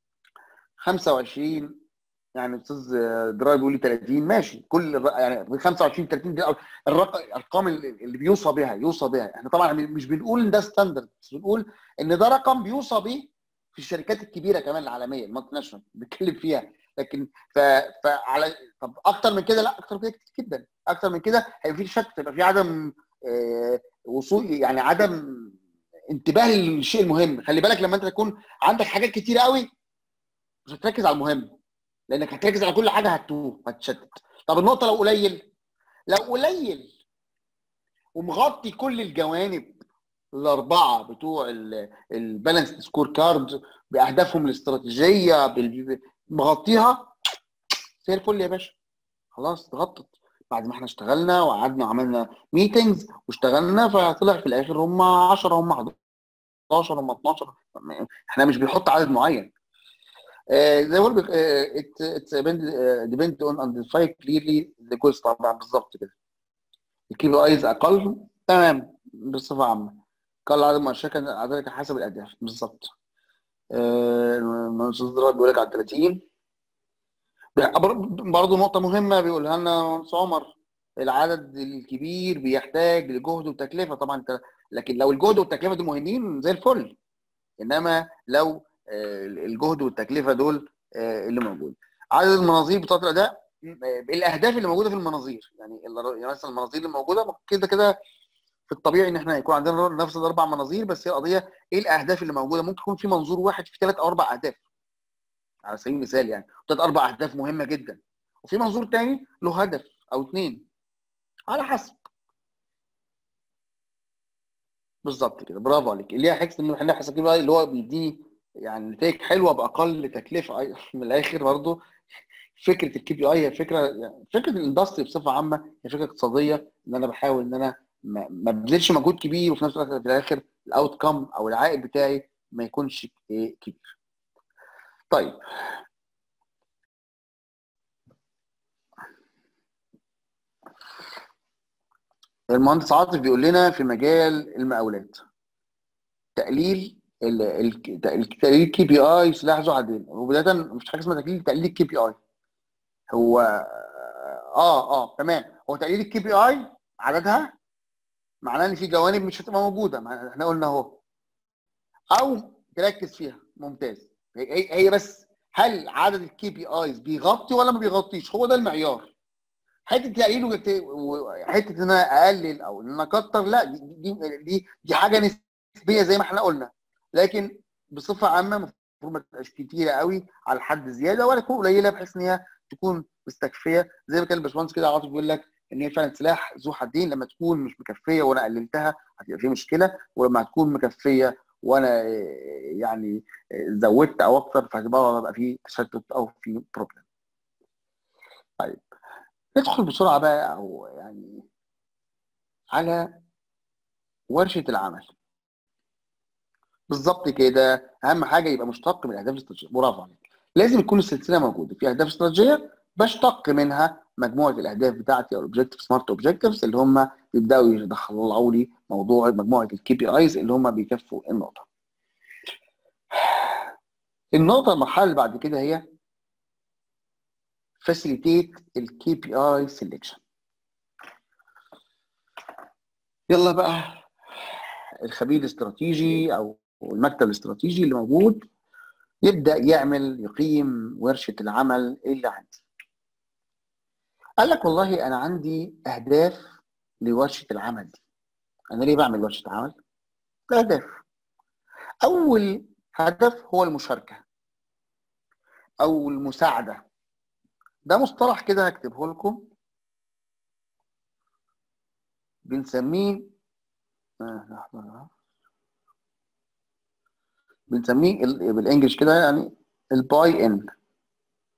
S1: 25 يعني استاذ دراي بيقول لي 30 ماشي كل الر- يعني 25 30 دي الرقم الارقام اللي اللي بيوصى بها يوصى بها احنا طبعا مش بنقول ان ده ستاندرد بس بنقول ان ده رقم بيوصى به في الشركات الكبيره كمان العالميه المالتي ناشونال بنتكلم فيها لكن ف... فعلى طب اكتر من كده لا اكتر من كده كتير جدا اكتر من كده هيبقى في شك هيبقى في عدم آه، وصول يعني عدم انتباه للشيء المهم خلي بالك لما انت تكون عندك حاجات كتيره قوي مش هتركز على المهم لانك هتركز على كل حاجه هتتوه هتشتت طب النقطه لو قليل لو قليل ومغطي كل الجوانب الاربعه بتوع البالانس سكور كارد باهدافهم الاستراتيجيه بال- مغطيها زي الفل يا باشا خلاص اتغطت بعد ما احنا اشتغلنا وقعدنا وعملنا ميتنجز واشتغلنا فطلع في الاخر هم 10 هم 11 هم 12 احنا مش بنحط عدد معين آه، زي ما بقول اتس ديبند اون اندفاي كليرلي ذا جولز طبعا بالظبط كده الكي بي ايز اقل تمام بصفه عامه قل عدد المؤشرات عددك حسب الاهداف بالظبط آه، الاستاذ ضرب بيقول لك على 30 برضه نقطه مهمه بيقولها لنا مهندس عمر العدد الكبير بيحتاج لجهد وتكلفه طبعا انت لكن لو الجهد والتكلفه دول مهمين زي الفل انما لو آه، الجهد والتكلفه دول آه، اللي موجود عدد المناظير بتاعه الاداء آه، الاهداف اللي موجوده في المناظير يعني ال- يعني مثلا المناظير اللي موجوده كده كده في الطبيعي ان احنا يكون عندنا نفس الاربع مناظير بس هي القضيه ايه الاهداف اللي موجوده ممكن يكون في منظور واحد في ثلاث او اربع اهداف على سبيل المثال يعني ثلاث اربع اهداف مهمه جدا وفي منظور تاني له هدف او اثنين على حسب بالظبط كده برافو عليك اللي هي حكس انه احنا حسب كده اللي هو بيديني يعني نتائج حلوه باقل تكلفه أي- من الاخر برضه فكره الكي بي اي هي فكره يعني فكره الاندستري بصفه عامه هي فكره اقتصاديه ان انا بحاول ان انا ما ما ابذلش مجهود كبير وفي نفس الوقت في الاخر الاوت كام او العائد بتاعي ما يكونش إيه كبير. طيب المهندس عاطف بيقول لنا في مجال المقاولات تقليل ال- ال- تقليل الكي بي اي سلاح ذو حدين وبدايه مش حاجه اسمها تقليل تقليل الكي بي اي هو اه اه تمام هو تقليل الكي بي اي عددها معناه ان في جوانب مش هتبقى موجوده مع- احنا قلنا اهو او تركز فيها ممتاز هي هي- هي بس هل عدد الكي بي ايز بيغطي ولا ما بيغطيش هو ده المعيار حته تقليل وت- وحته ان انا اقلل او ان انا اكتر لا دي دي دي, دي حاجه نسبيه زي ما احنا قلنا لكن بصفه عامه المفروض ما تبقاش كتيره قوي على حد زياده ولا تكون قليله بحيث ان هي تكون مستكفيه زي ما كان الباشمهندس كده عاطف بيقول لك ان هي فعلا سلاح ذو حدين لما تكون مش مكفيه وانا قللتها هتبقى في مشكله ولما هتكون مكفيه وانا آه، يعني آه، زودت او اكتر فهتبقى بقى في تشتت او في بروبلم. طيب ندخل بسرعه بقى او يعني على ورشه العمل. بالظبط كده اهم حاجه يبقى مشتق من الاهداف الاستراتيجيه برافو عليك لازم يكون السلسله موجوده في اهداف استراتيجيه بشتق منها مجموعه الاهداف بتاعتي او الاوبجكتيف سمارت اوبجكتيفز اللي هم بيبداوا يدخلوا لي موضوع مجموعه الكي بي ايز اللي هم بيكفوا النقطه النقطه المرحله اللي بعد كده هي facilitate الكي بي اي سelection يلا بقى الخبير الاستراتيجي او المكتب الاستراتيجي اللي موجود يبدا يعمل يقيم ورشه العمل اللي عندي قال لك والله انا عندي اهداف لورشه العمل دي انا ليه بعمل ورشه عمل اهداف اول هدف هو المشاركه او المساعده ده مصطلح كده هكتبه لكم بنسميه آه، لحظة. بنسميه ال- بالانجلش كده يعني الباي ان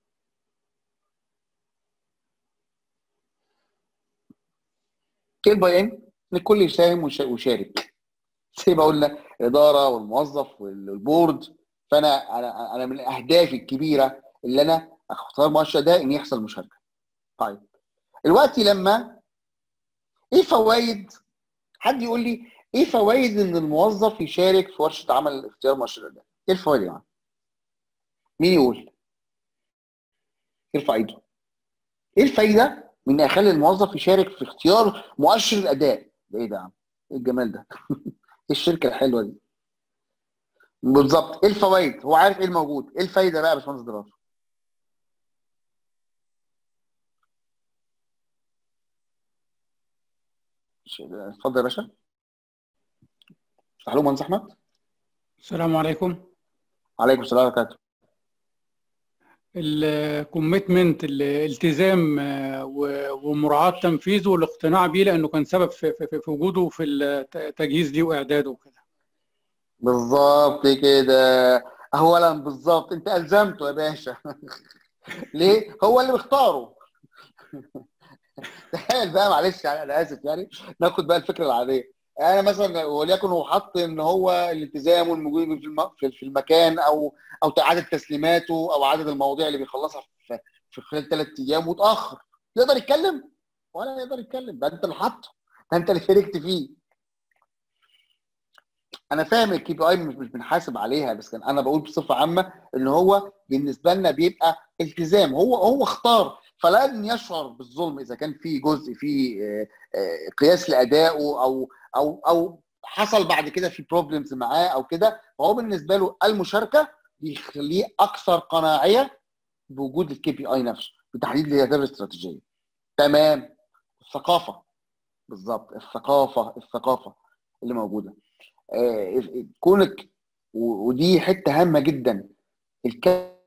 S1: سكيل باي ان ان الكل يساهم ويشا- ويشارك زي ما قلنا الاداره والموظف والبورد فانا انا انا من اهدافي الكبيره اللي انا اختار مؤشر ده ان يحصل مشاركه. طيب دلوقتي لما ايه فوائد حد يقول لي ايه فوائد ان الموظف يشارك في ورشه عمل اختيار مؤشر ده؟ ايه الفوائد يا جماعه؟ مين يقول؟ يرفع ايده. ايه الفايده من ان اخلي الموظف يشارك في اختيار مؤشر الاداء؟ ده ايه ده يا عم؟ ايه الجمال ده؟ ايه الشركه الحلوه دي؟ بالظبط ايه الفوائد؟ هو عارف ايه الموجود، ايه الفايده بقى يا باشمهندس دراسه؟ اتفضل يا باشا. افتح له مهندس احمد.
S5: السلام عليكم
S1: عليكم السلام ورحمه الله
S5: الكوميتمنت الالتزام آه، و- ومراعاة تنفيذه والاقتناع بيه لأنه كان سبب في, في, في وجوده في التجهيز دي وإعداده وكده
S1: بالظبط كده اولا بالظبط انت الزمته يا باشا ليه هو اللي بيختاره تخيل بقى معلش يعني انا اسف يعني ناخد بقى الفكره العاديه انا مثلا وليكن هو حط ان هو الالتزام والمجهود في الم- في في المكان او او عدد تسليماته او عدد المواضيع اللي بيخلصها في في خلال ثلاث ايام وتاخر يقدر يتكلم ولا يقدر يتكلم ده انت اللي حاطه ده انت اللي شاركت فيه انا فاهم الكي بي اي مش مش بنحاسب عليها بس كان انا بقول بصفه عامه ان هو بالنسبه لنا بيبقى التزام هو هو اختار فلن يشعر بالظلم اذا كان في جزء في آه، آه، قياس لادائه او او او حصل بعد كده في بروبلمز معاه او كده فهو بالنسبه له المشاركه بيخليه اكثر قناعيه بوجود الكي بي اي نفسه بتحديد الاهداف الاستراتيجيه تمام الثقافه بالظبط الثقافه الثقافه اللي موجوده آه، كونك و- ودي حته هامه جدا الشركه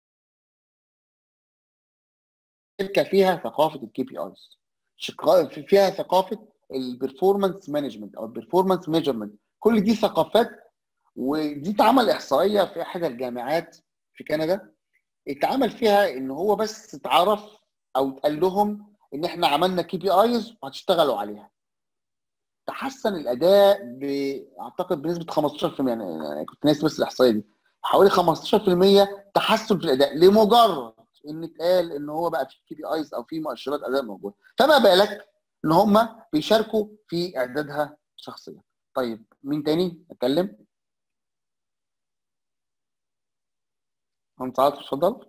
S1: فيها ثقافه الكي بي ايز فيها ثقافه البرفورمانس مانجمنت او البرفورمانس ميجرمنت كل دي ثقافات ودي اتعمل احصائيه في احدى الجامعات في كندا اتعمل فيها ان هو بس اتعرف او اتقال لهم ان احنا عملنا كي بي ايز وهتشتغلوا عليها تحسن الاداء ب اعتقد بنسبه 15% يعني أنا كنت ناسي بس الاحصائيه دي حوالي 15% تحسن في الاداء لمجرد ان اتقال ان هو بقى في كي بي ايز او في مؤشرات اداء موجوده فما بالك ان هم بيشاركوا في اعدادها شخصيا طيب مين تاني اتكلم هم سعاد اتفضل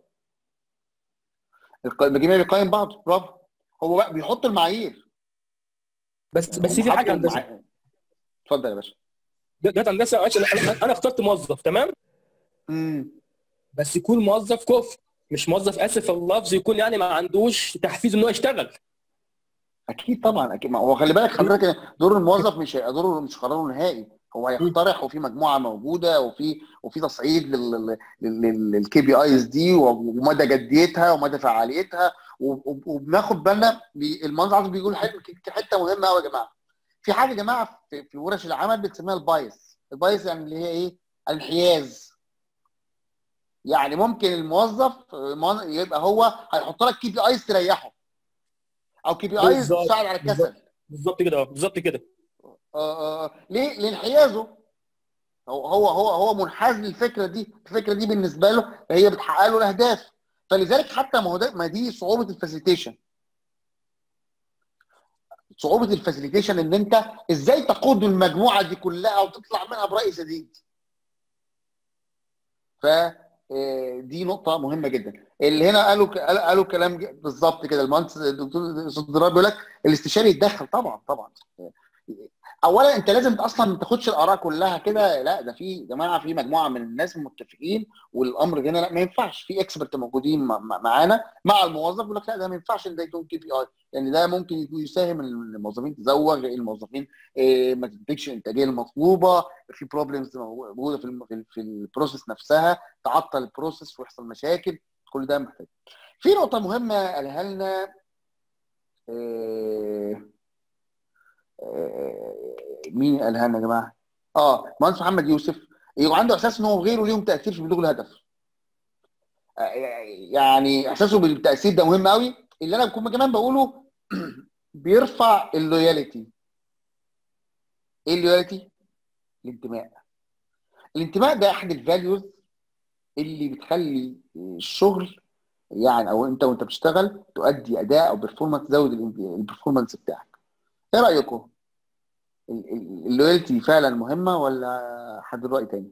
S1: الق- الجميع بيقيم بعض برافو هو بقى بيحط المعايير
S11: بس بس
S1: هم
S11: في حاجه
S1: حطوا
S11: هندسه
S1: المعايير. اتفضل يا باشا
S11: جت هندسه معلش، انا أنا- انا اخترت موظف تمام
S1: امم
S11: بس يكون موظف كفء مش موظف اسف في اللفظ يكون يعني ما عندوش تحفيز ان هو يشتغل
S1: اكيد طبعا اكيد ما هو خلي بالك حضرتك دور الموظف مش هيبقى دوره مش قراره نهائي هو هيقترح وفي مجموعه موجوده وفي وفي تصعيد للكي بي ايز دي ومدى جديتها ومدى فعاليتها و- و- وبناخد بالنا بي- المنظر بيقول حته حته مهمه قوي يا جماعه في حاجه يا جماعه في, في ورش العمل بنسميها البايس البايس يعني اللي هي ايه الانحياز يعني ممكن الموظف من- يبقى هو هيحط لك كي بي ايز تريحه او كي بي ايز
S11: بالظبط،
S1: تساعد على الكسل
S11: بالظبط. بالظبط كده اه بالظبط كده
S1: آه، آه، ليه؟ لانحيازه هو هو هو هو منحاز للفكره دي، الفكره دي بالنسبه له هي بتحقق له الاهداف فلذلك حتى ما هو ده ما دي صعوبه الفاسيليتيشن صعوبه الفاسيليتيشن ان انت ازاي تقود المجموعه دي كلها وتطلع منها براي سديد ف آه، دي نقطة مهمة جدا. اللي هنا قالوا قالوا قالوا كلام ج- بالظبط كده المهندس الدكتور استاذ ضرار بيقول لك الاستشاري يتدخل طبعا طبعا. اولا انت لازم اصلا ما تاخدش الاراء كلها كده لا ده في جماعه في مجموعه من الناس متفقين والامر هنا لا ما ينفعش في اكسبرت موجودين مع- مع- معانا مع الموظف يقول لك لا ده ما ينفعش ان ده يكون كي بي اي لان ده ممكن يكون يساهم ان الموظفين تزوغ الموظفين إيه، ما تنتجش الانتاجيه المطلوبه في بروبلمز موجوده في الم- في- في البروسيس نفسها تعطل البروسيس ويحصل مشاكل كل ده محتاج في نقطه مهمه قالها لنا إيه، آه، مين قالها لنا يا جماعه؟ اه مهندس محمد يوسف يبقى عنده احساس ان هو غيره ليهم تاثير في بلوغ الهدف. آه، يعني احساسه بالتاثير ده مهم قوي اللي انا بكون كمان بقوله بيرفع اللويالتي ايه اللويالتي الانتماء الانتماء ده احد الفاليوز اللي بتخلي الشغل يعني او انت وانت بتشتغل تؤدي اداء او بيرفورمانس تزود البرفورمانس بتاعك ايه رايكم ال- ال- اللويالتي فعلا مهمه ولا حد راي تاني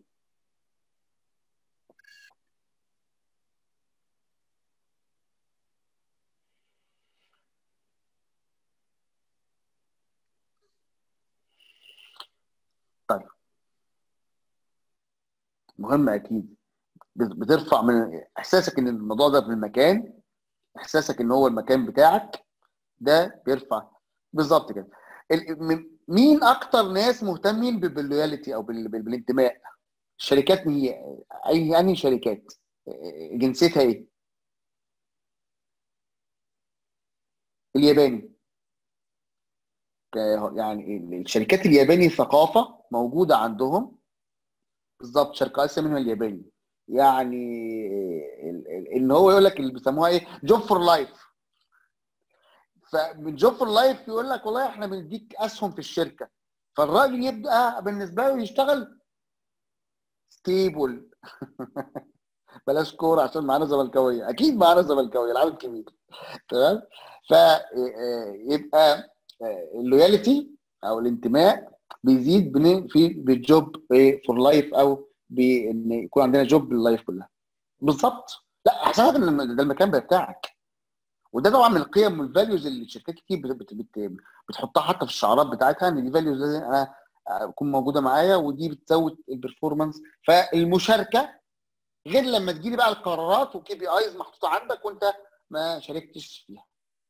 S1: طيب مهم اكيد بت- بترفع من احساسك ان الموضوع ده في المكان احساسك ان هو المكان بتاعك ده بيرفع بالظبط كده ال- م- مين اكتر ناس مهتمين بال- باللويالتي او بال- بال- بالانتماء الشركات مين هي اي انهي شركات جنسيتها ايه الياباني ك- يعني الشركات الياباني ثقافه موجوده عندهم بالظبط شرق اسيا منها الياباني يعني ال- ال- ان هو يقول لك اللي بيسموها ايه جوب فور لايف فمن جوب فور لايف يقول لك والله احنا بنديك اسهم في الشركه فالراجل يبقى بالنسبه له يشتغل ستيبل بلاش كوره عشان معانا زملكاويه اكيد معانا زملكاويه العالم كبير تمام فيبقى اللويالتي او الانتماء بيزيد بن- في بالجوب فور لايف او بان يكون عندنا جوب لللايف كلها بالظبط لا احساسك ان ده المكان بقى بتاعك وده طبعا من القيم والفاليوز اللي الشركات كتير بت- بت- بت- بتحطها حتى في الشعارات بتاعتها ان دي فاليوز لازم انا اكون موجوده معايا ودي بتزود البرفورمانس فالمشاركه غير لما تجيلي بقى القرارات وكي بي ايز محطوطه عندك وانت ما شاركتش فيها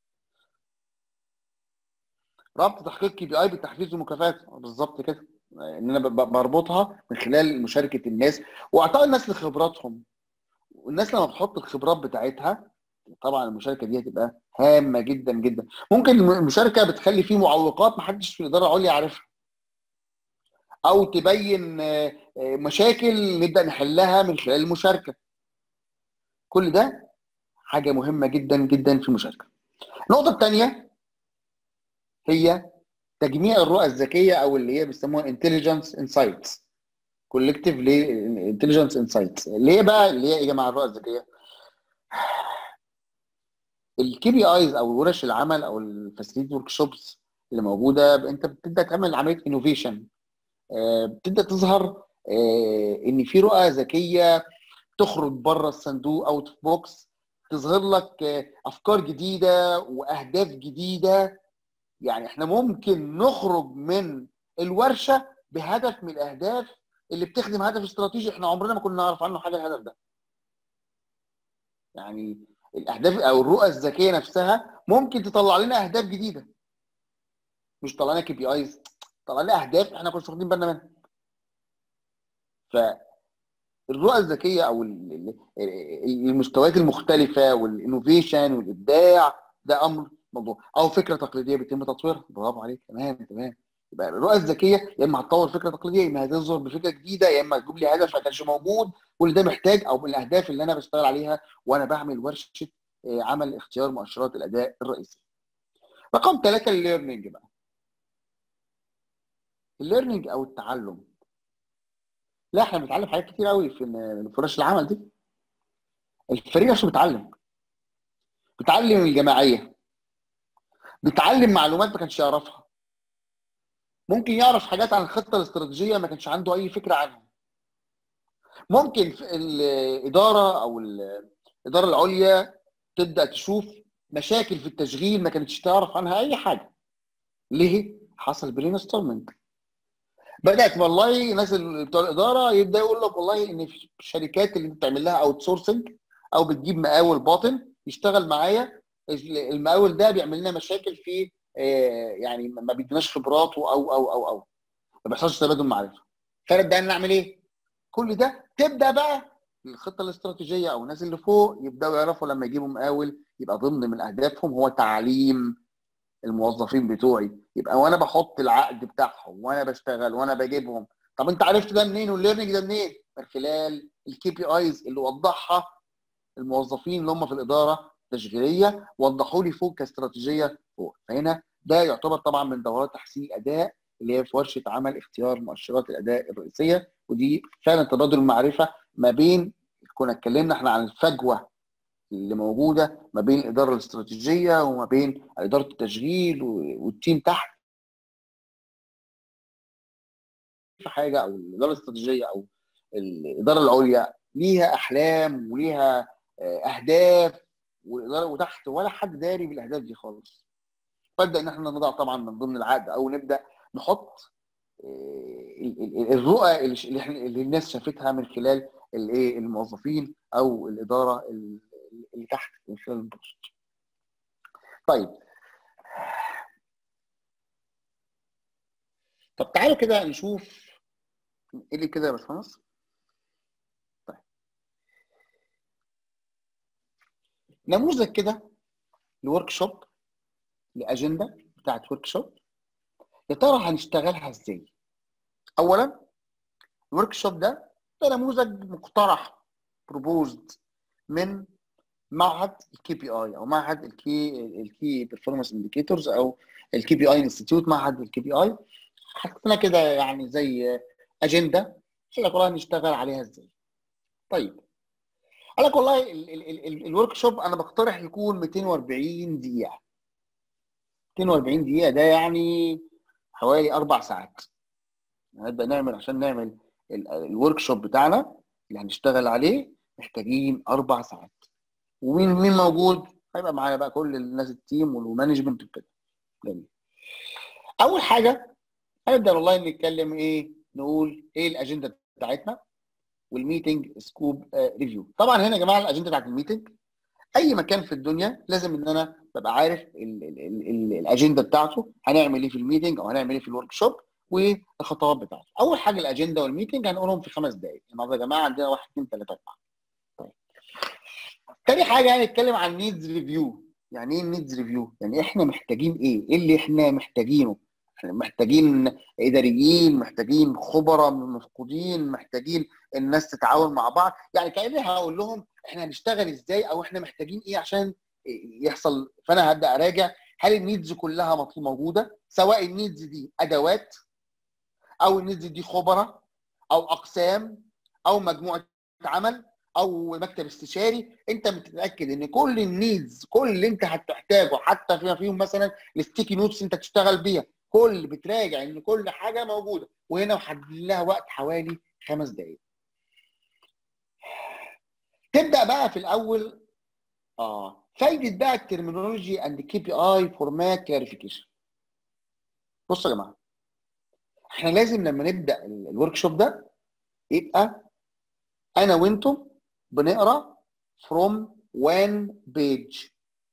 S1: ربط تحقيق كي بي اي بالتحفيز والمكافآت بالظبط كده ان انا ب- ب- بربطها من خلال مشاركه الناس واعطاء الناس لخبراتهم والناس لما بتحط الخبرات بتاعتها طبعا المشاركه دي هتبقى هامه جدا جدا ممكن الم- المشاركه بتخلي فيه معوقات محدش في الاداره العليا عارفها او تبين آه، آه، مشاكل نبدا نحلها من خلال المشاركه كل ده حاجه مهمه جدا جدا في المشاركه النقطه الثانيه هي تجميع الرؤى الذكيه او اللي هي بيسموها انتليجنس انسايتس كولكتيف انتليجنس انسايتس اللي هي بقى اللي هي ايه يا جماعه الرؤى الذكيه الكي بي ايز او ورش العمل او الفاسيليتي ورك شوبس اللي موجوده انت بتبدا تعمل عمليه انوفيشن بتبدا تظهر آه، ان في رؤى ذكيه تخرج بره الصندوق اوت اوف بوكس تظهر لك آه، افكار جديده واهداف جديده يعني احنا ممكن نخرج من الورشه بهدف من الاهداف اللي بتخدم هدف استراتيجي احنا عمرنا ما كنا نعرف عنه حاجه الهدف ده يعني الاهداف او الرؤى الذكيه نفسها ممكن تطلع لنا اهداف جديده مش طلع لنا كي بي ايز طلع لنا اهداف احنا كنا واخدين بالنا منها فالرؤى الذكيه او ال- ال- ال- المستويات المختلفه والانوفيشن والابداع ده امر موضوع او فكره تقليديه بيتم تطويرها برافو عليك تمام تمام يبقى الرؤى الذكيه يا اما هتطور فكره تقليديه يا اما هتظهر بفكره جديده يا اما هتجيب لي هدف ما كانش موجود كل ده محتاج او من الاهداف اللي انا بشتغل عليها وانا بعمل ورشه آه، عمل اختيار مؤشرات الاداء الرئيسي. رقم ثلاثه الليرنينج بقى. الليرنينج او التعلم. لا احنا بنتعلم حاجات كتير قوي في في ورش العمل دي. الفريق نفسه بيتعلم. بيتعلم الجماعيه. بيتعلم معلومات ما كانش يعرفها. ممكن يعرف حاجات عن الخطه الاستراتيجيه ما كانش عنده اي فكره عنها. ممكن في الاداره او الاداره العليا تبدا تشوف مشاكل في التشغيل ما كانتش تعرف عنها اي حاجه. ليه؟ حصل برين ستورمنج. بدات والله ناس ال- بتوع الاداره يبدا يقول لك والله ان في الشركات اللي بتعمل لها اوت سورسنج او بتجيب مقاول باطن يشتغل معايا المقاول ده بيعمل لنا مشاكل في آه، يعني ما بيديناش خبرات او او او او ما بيحصلش تبادل معرفه فنبدا نعمل ايه؟ كل ده تبدا بقى الخطه الاستراتيجيه او الناس اللي فوق يبداوا يعرفوا لما يجيبوا مقاول يبقى ضمن من اهدافهم هو تعليم الموظفين بتوعي يبقى وانا بحط العقد بتاعهم وانا بشتغل وانا بجيبهم طب انت عرفت ده منين والليرنينج ده منين؟ من خلال الكي بي ايز اللي وضحها الموظفين اللي هم في الاداره التشغيليه وضحوا لي فوق كاستراتيجيه فوق فهنا ده يعتبر طبعا من دورات تحسين الاداء اللي هي في ورشه عمل اختيار مؤشرات الاداء الرئيسيه ودي فعلا تبادل المعرفه ما بين كنا اتكلمنا احنا عن الفجوه اللي موجوده ما بين الاداره الاستراتيجيه وما بين اداره التشغيل والتيم تحت في حاجه او الاداره الاستراتيجيه او الاداره العليا ليها احلام وليها اهداف والاداره وتحت ولا حد داري بالاهداف دي خالص فابدا ان احنا نضع طبعا من ضمن العقد او نبدا نحط الرؤى اللي احنا اللي الناس شافتها من خلال الايه الموظفين او الاداره اللي تحت من خلال البروجكت. طيب طب تعالوا كده نشوف ايه اللي كده يا باشمهندس طيب نموذج كده لورك شوب لاجنده بتاعت ورك شوب يا ترى هنشتغلها ازاي اولا الورك شوب ده ده نموذج مقترح بروبوزد من معهد الكي بي اي او معهد الكي الكي بيرفورمانس انديكيتورز او الكي بي اي انستيتيوت معهد الكي بي اي حطينا كده يعني زي اجنده قال لك والله نشتغل عليها ازاي طيب قال لك والله الورك شوب انا بقترح يكون 240 دقيقه 240 دقيقه ده يعني حوالي اربع ساعات هنبدا نعمل عشان نعمل الورك شوب بتاعنا اللي هنشتغل عليه محتاجين اربع ساعات ومين مين موجود؟ هيبقى معايا بقى كل الناس التيم والمانجمنت وكده جميل اول حاجه هنبدا والله نتكلم ايه نقول ايه الاجنده بتاعتنا والميتنج سكوب ريفيو طبعا هنا يا جماعه الاجنده بتاعت الميتنج اي مكان في الدنيا لازم ان انا ببقى عارف ال ال ال ال الاجنده بتاعته هنعمل ايه في الميتنج او هنعمل ايه في الورك شوب والخطوات بتاعته اول حاجه الاجنده والميتنج هنقولهم في خمس دقائق النهارده يا جماعه عندنا واحد اثنين ثلاثه اربعه طيب تاني حاجه هنتكلم عن نيدز ريفيو يعني ايه نيدز ريفيو يعني احنا محتاجين ايه ايه اللي احنا محتاجينه محتاجين اداريين محتاجين خبراء مفقودين محتاجين الناس تتعاون مع بعض يعني كاني هقول لهم احنا هنشتغل ازاي او احنا محتاجين ايه عشان يحصل فانا هبدا اراجع هل النيدز كلها مطلوب موجوده سواء النيدز دي ادوات او النيدز دي خبراء او اقسام او مجموعه عمل او مكتب استشاري انت متاكد ان كل النيدز كل اللي انت هتحتاجه حتى فيما فيهم مثلا الستيكي نوتس انت تشتغل بيها كل بتراجع ان كل حاجه موجوده وهنا محدد لها وقت حوالي خمس دقائق تبدا بقى في الاول اه فايده بقى الترمينولوجي اند كي بي اي فورمات كلاريفيكيشن بصوا يا جماعه احنا لازم لما نبدا الورك شوب ده يبقى انا وانتم بنقرا from one page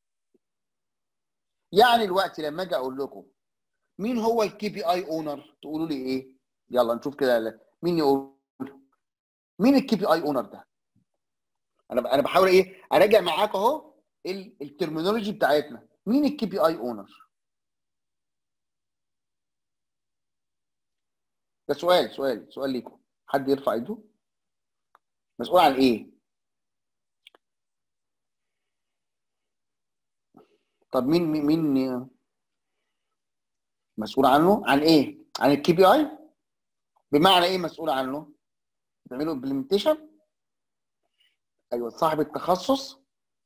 S1: يعني الوقت لما اجي اقول لكم مين هو الكي بي اي اونر تقولوا لي ايه يلا نشوف كده مين يقول مين الكي بي اي اونر ده انا انا بحاول ايه اراجع معاك اهو الترمينولوجي بتاعتنا مين الكي بي اي اونر ده سؤال سؤال سؤال ليكم حد يرفع ايده مسؤول عن ايه طب مين مين مين مسؤول عنه عن ايه عن الكي بي اي بمعنى ايه مسؤول عنه بتعملوا امبلمنتيشن ايوه صاحب التخصص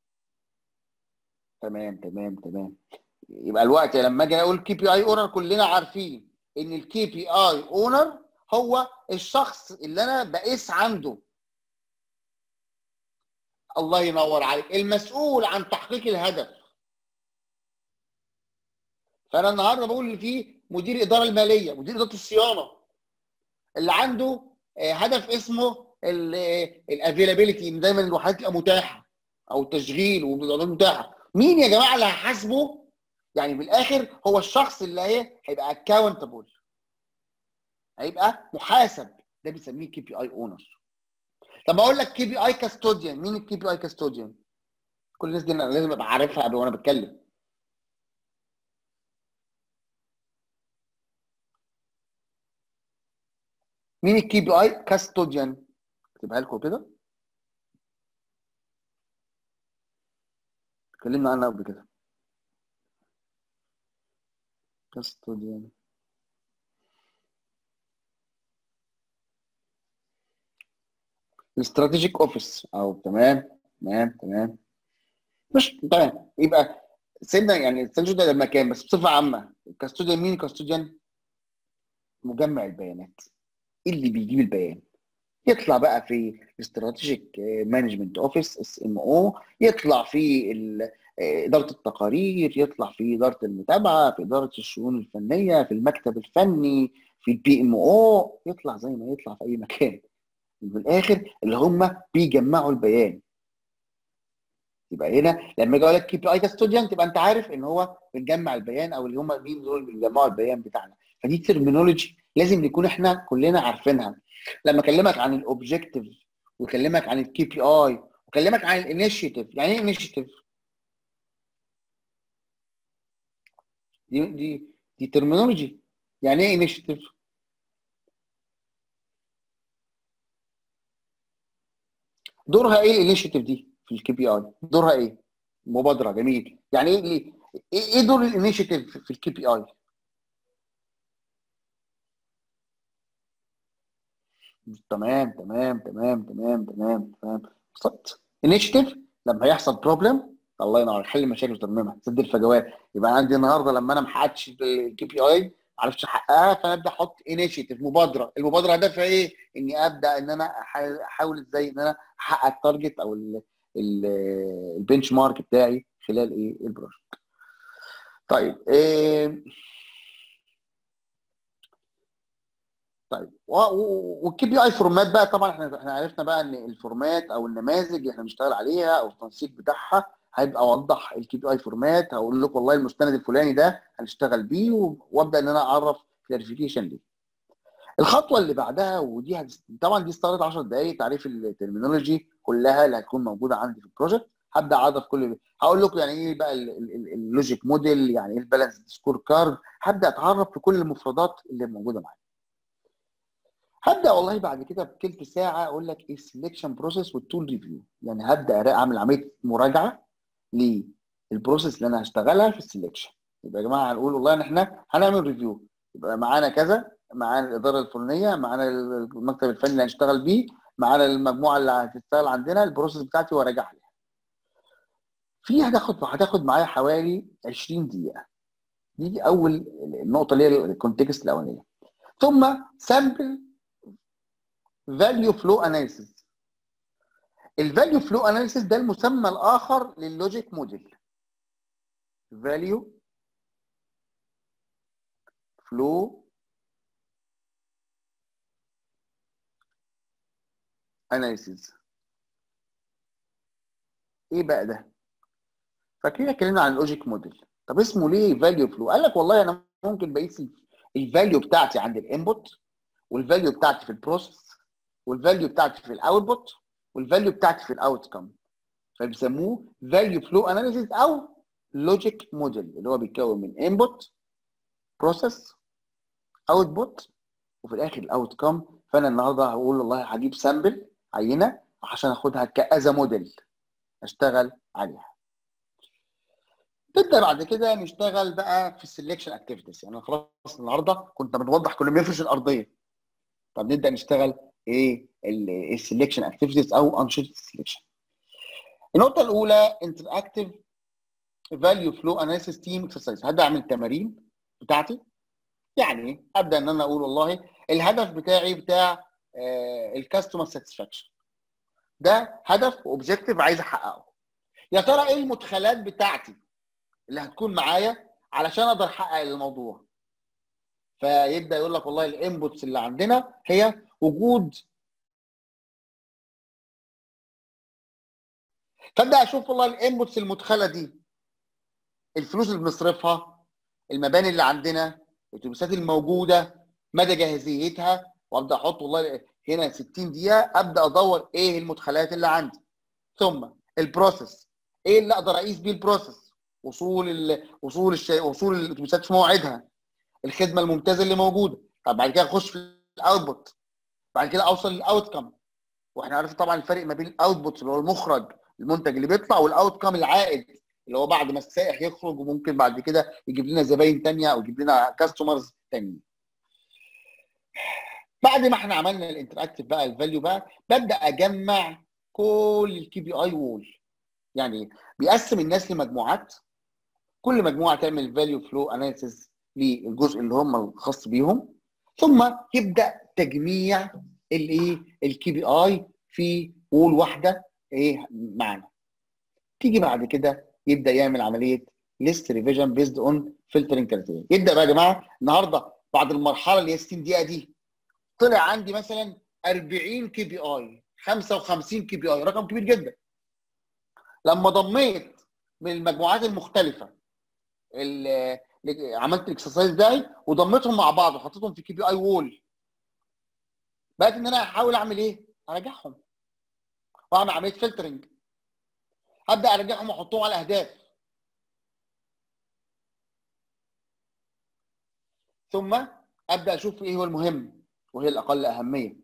S1: تمام تمام تمام يبقى الوقت لما اجي اقول كي بي اي اونر كلنا عارفين ان الكي بي اي اونر هو الشخص اللي انا بقيس عنده الله ينور عليك المسؤول عن تحقيق الهدف فانا النهارده بقول في مدير الاداره الماليه مدير اداره الصيانه اللي عنده هدف اسمه الافيلابيلتي ان دايما الوحدات تبقى متاحه او التشغيل والوحدات متاحه مين يا جماعه اللي هيحاسبه يعني بالاخر هو الشخص اللي هي هيبقى اكاونتبل هيبقى محاسب ده بنسميه كي بي اي اونر طب اقول لك كي بي اي كاستوديان مين الكي بي اي كاستوديان كل الناس دي انا لازم ابقى عارفها قبل وانا بتكلم مين الكي بي اي كاستوديان اكتبها لكم كده اتكلمنا عنها قبل كده كاستوديان الاستراتيجيك اوفيس او تمام تمام تمام مش تمام يبقى سيبنا يعني الاستراتيجي ده المكان بس بصفه عامه كاستوديان مين كاستوديان مجمع البيانات اللي بيجيب البيان يطلع بقى في الاستراتيجيك مانجمنت اوفيس اس ام او يطلع في اداره التقارير يطلع في اداره المتابعه في اداره الشؤون الفنيه في المكتب الفني في البي ام او يطلع زي ما يطلع في اي مكان في الاخر اللي هم بيجمعوا البيان يبقى هنا لما اجي اقول لك كي بي اي كاستوديان تبقى انت عارف ان هو بنجمع البيان او اللي هم مين دول اللي بيجمعوا البيان بتاعنا فدي ترمينولوجي لازم نكون احنا كلنا عارفينها لما اكلمك عن الاوبجيكتيف واكلمك عن الكي بي اي واكلمك عن الانيشيتيف يعني ايه انيشيتيف دي دي دي ترمينولوجي يعني ايه انيشيتيف دورها ايه الانيشيتيف دي في الكي بي اي دورها ايه مبادره جميل يعني ايه ايه دور الانيشيتيف في الكي بي اي تمام تمام تمام تمام تمام تمام وصلت انيشيتيف لما يحصل بروبلم الله ينور حل مشاكل وترممها سد الفجوات يبقى عندي النهارده لما انا ما حققتش الكي بي اي ما عرفتش احققها فابدا احط انيشيتيف مبادره المبادره هدفها ايه؟ اني ابدا ان انا احاول ازاي ان انا احقق التارجت او البنش مارك بتاعي خلال ايه البروجكت طيب إيه طيب والكي بي اي فورمات بقى طبعا احنا احنا عرفنا بقى ان الفورمات او النماذج اللي احنا بنشتغل عليها او التنسيق بتاعها هيبقى اوضح الكي بي اي فورمات هقول لكم والله المستند الفلاني ده هنشتغل بيه وابدا ان انا اعرف كلاريفيكيشن ليه. الخطوه اللي بعدها ودي هتست... طبعا دي استغرقت 10 دقائق تعريف الترمينولوجي كلها اللي هتكون موجوده عندي في البروجكت هبدا اعرف كل هقول لكم يعني ايه بقى اللوجيك موديل يعني ايه البالانس سكور كارد هبدا اتعرف في كل المفردات اللي موجوده معايا. هبدا والله بعد كده بثلث ساعه اقول لك ايه السلكشن بروسيس والتول ريفيو يعني هبدا اعمل عمليه مراجعه للبروسيس اللي انا هشتغلها في السلكشن يبقى يا جماعه هنقول والله ان احنا هنعمل ريفيو يبقى معانا كذا معانا الاداره الفلانيه معانا المكتب الفني اللي هنشتغل بيه معانا المجموعه اللي هتشتغل عندنا البروسيس بتاعتي وراجع عليها في هتاخد هتاخد معايا حوالي 20 دقيقه دي اول النقطه اللي هي الكونتكست الاولانيه ثم سامبل فاليو فلو اناليسيس الفاليو فلو اناليسيس ده المسمى الاخر لللوجيك موديل فاليو فلو اناليسيس ايه بقى ده فاكرين اتكلمنا عن اللوجيك موديل طب اسمه ليه فاليو فلو قال لك والله انا ممكن بقيس الفاليو بتاعتي عند الانبوت والفاليو بتاعتي في البروسيس والفاليو بتاعتي في الاوتبوت والفاليو بتاعتي في الاوتكم فبيسموه فاليو فلو اناليسيس او لوجيك موديل اللي هو بيتكون من انبوت بروسيس اوتبوت وفي الاخر الاوتكم فانا النهارده هقول والله هجيب سامبل عينه عشان اخدها كازا موديل اشتغل عليها نبدا بعد كده نشتغل بقى في السلكشن اكتيفيتيز يعني خلاص النهارده كنت بنوضح كل ما يفرش الارضيه طب نبدا نشتغل ايه السلكشن اكتيفيتيز او انشطه السلكشن النقطه الاولى انتراكتيف فاليو فلو اناليسيس تيم اكسرسايز هبدا اعمل تمارين بتاعتي يعني ايه ابدا ان انا اقول والله الهدف بتاعي بتاع الكاستمر ساتسفاكشن ده هدف واوبجيكتيف عايز احققه يا ترى ايه المدخلات بتاعتي اللي هتكون معايا علشان اقدر احقق الموضوع فيبدا يقول لك والله الانبوتس اللي عندنا هي وجود فابدا اشوف والله الانبوتس المدخله دي الفلوس اللي بنصرفها المباني اللي عندنا الاتوبيسات الموجوده مدى جاهزيتها وابدا احط والله هنا 60 دقيقه ابدا ادور ايه المدخلات اللي عندي ثم البروسيس ايه اللي اقدر اقيس بيه البروسيس وصول ال وصول الشي... وصول الاتوبيسات في موعدها الخدمه الممتازه اللي موجوده طب بعد كده اخش في الاوتبوت بعد كده اوصل للاوت كم واحنا عارفين طبعا الفرق ما بين الاوتبوت اللي هو المخرج المنتج اللي بيطلع والاوت كم العائد اللي هو بعد ما السائح يخرج وممكن بعد كده يجيب لنا زباين تانية او يجيب لنا كاستمرز تانيين بعد ما احنا عملنا الانتراكتيف بقى الفاليو بقى ببدا اجمع كل الكي بي اي وول يعني بيقسم الناس لمجموعات كل مجموعه تعمل فاليو فلو اناليسيس للجزء اللي هم الخاص بيهم ثم يبدا تجميع الايه الكي بي اي في وول واحده ايه معانا تيجي بعد كده يبدا يعمل عمليه ليست ريفيجن بيزد اون فلترنج كريتيريا يبدا بقى يا جماعه النهارده بعد المرحله اللي هي 60 دقيقه دي طلع عندي مثلا 40 كي بي اي 55 كي بي اي رقم كبير جدا لما ضميت من المجموعات المختلفه اللي عملت الاكسرسايز ده وضميتهم مع بعض وحطيتهم في كي بي اي وول بقيت ان انا احاول اعمل ايه؟ اراجعهم واعمل عمليه فلترنج ابدا ارجعهم واحطهم على اهداف ثم ابدا اشوف ايه هو المهم وهي الاقل اهميه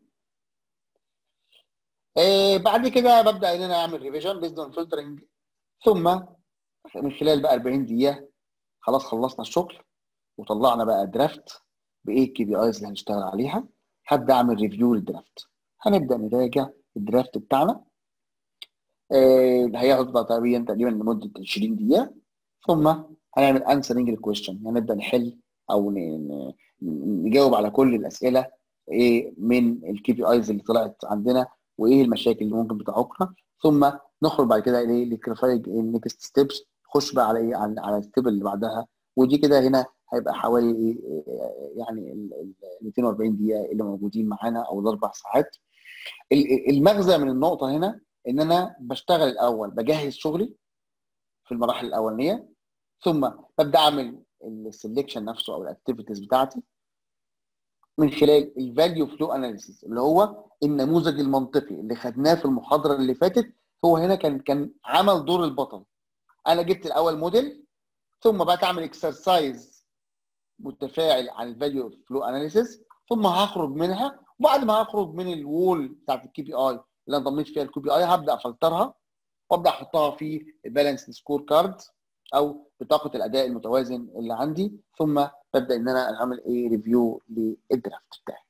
S1: آه بعد كده ببدا ان انا اعمل ريفيجن بيزد اون فلترنج ثم من خلال بقى 40 دقيقه خلاص خلصنا الشغل وطلعنا بقى درافت بايه الكي بي ايز اللي هنشتغل عليها هبدا اعمل ريفيو للدرافت هنبدا نراجع الدرافت بتاعنا آه هياخد بقى تقريبا تقريبا لمده 20 دقيقه ثم هنعمل انسرنج الكويشن هنبدا نحل او نجاوب على كل الاسئله ايه من الكي بي ايز اللي طلعت عندنا وايه المشاكل اللي ممكن بتعوقنا ثم نخرج بعد كده ايه لكليفاينج النكست ستيبس نخش بقى على ايه على, على الستيب اللي بعدها ودي كده هنا هيبقى حوالي إيه يعني ال 240 دقيقه اللي موجودين معانا او الاربع ساعات المغزى من النقطه هنا ان انا بشتغل الاول بجهز شغلي في المراحل الاولانيه ثم ببدا اعمل السلكشن نفسه او الاكتيفيتيز بتاعتي من خلال الفاليو فلو اناليسيس اللي هو النموذج المنطقي اللي خدناه في المحاضره اللي فاتت هو هنا كان كان عمل دور البطل انا جبت الاول موديل ثم بقى اعمل اكسرسايز متفاعل عن الفاليو فلو اناليسيس ثم هخرج منها وبعد ما هخرج من الوول بتاعت الكي بي اي اللي انا ضميت فيها الكي بي اي هبدا افلترها وابدا احطها في البالانس سكور كارد او بطاقه الاداء المتوازن اللي عندي ثم ببدا ان انا اعمل ايه ريفيو للدرافت بتاعي.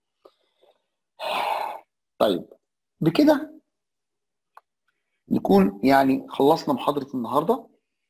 S1: طيب بكده نكون يعني خلصنا محاضره النهارده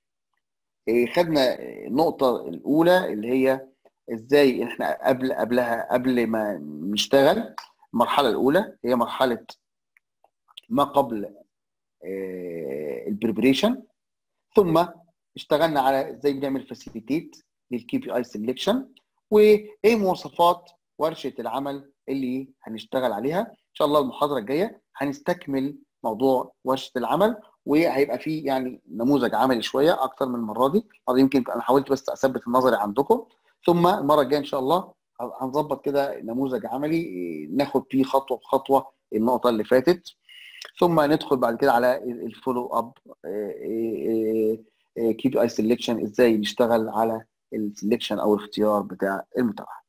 S1: خدنا النقطه الاولى اللي هي ازاي احنا قبل قبلها قبل ما نشتغل المرحله الاولى هي مرحله ما قبل البريبريشن ثم اشتغلنا على ازاي بنعمل فاسيليتيت للكي بي اي سيلكشن وايه مواصفات ورشه العمل اللي هنشتغل عليها ان شاء الله المحاضره الجايه هنستكمل موضوع ورشه العمل وهيبقى فيه يعني نموذج عملي شويه اكتر من المره دي او يمكن انا حاولت بس اثبت النظري عندكم ثم المره الجايه ان شاء الله هنظبط كده نموذج عملي ناخد فيه خطوه بخطوه النقطه اللي فاتت ثم ندخل بعد كده على الفولو اب كي بي اي سيلكشن ازاي نشتغل على السلكشن او الاختيار بتاع المتابعه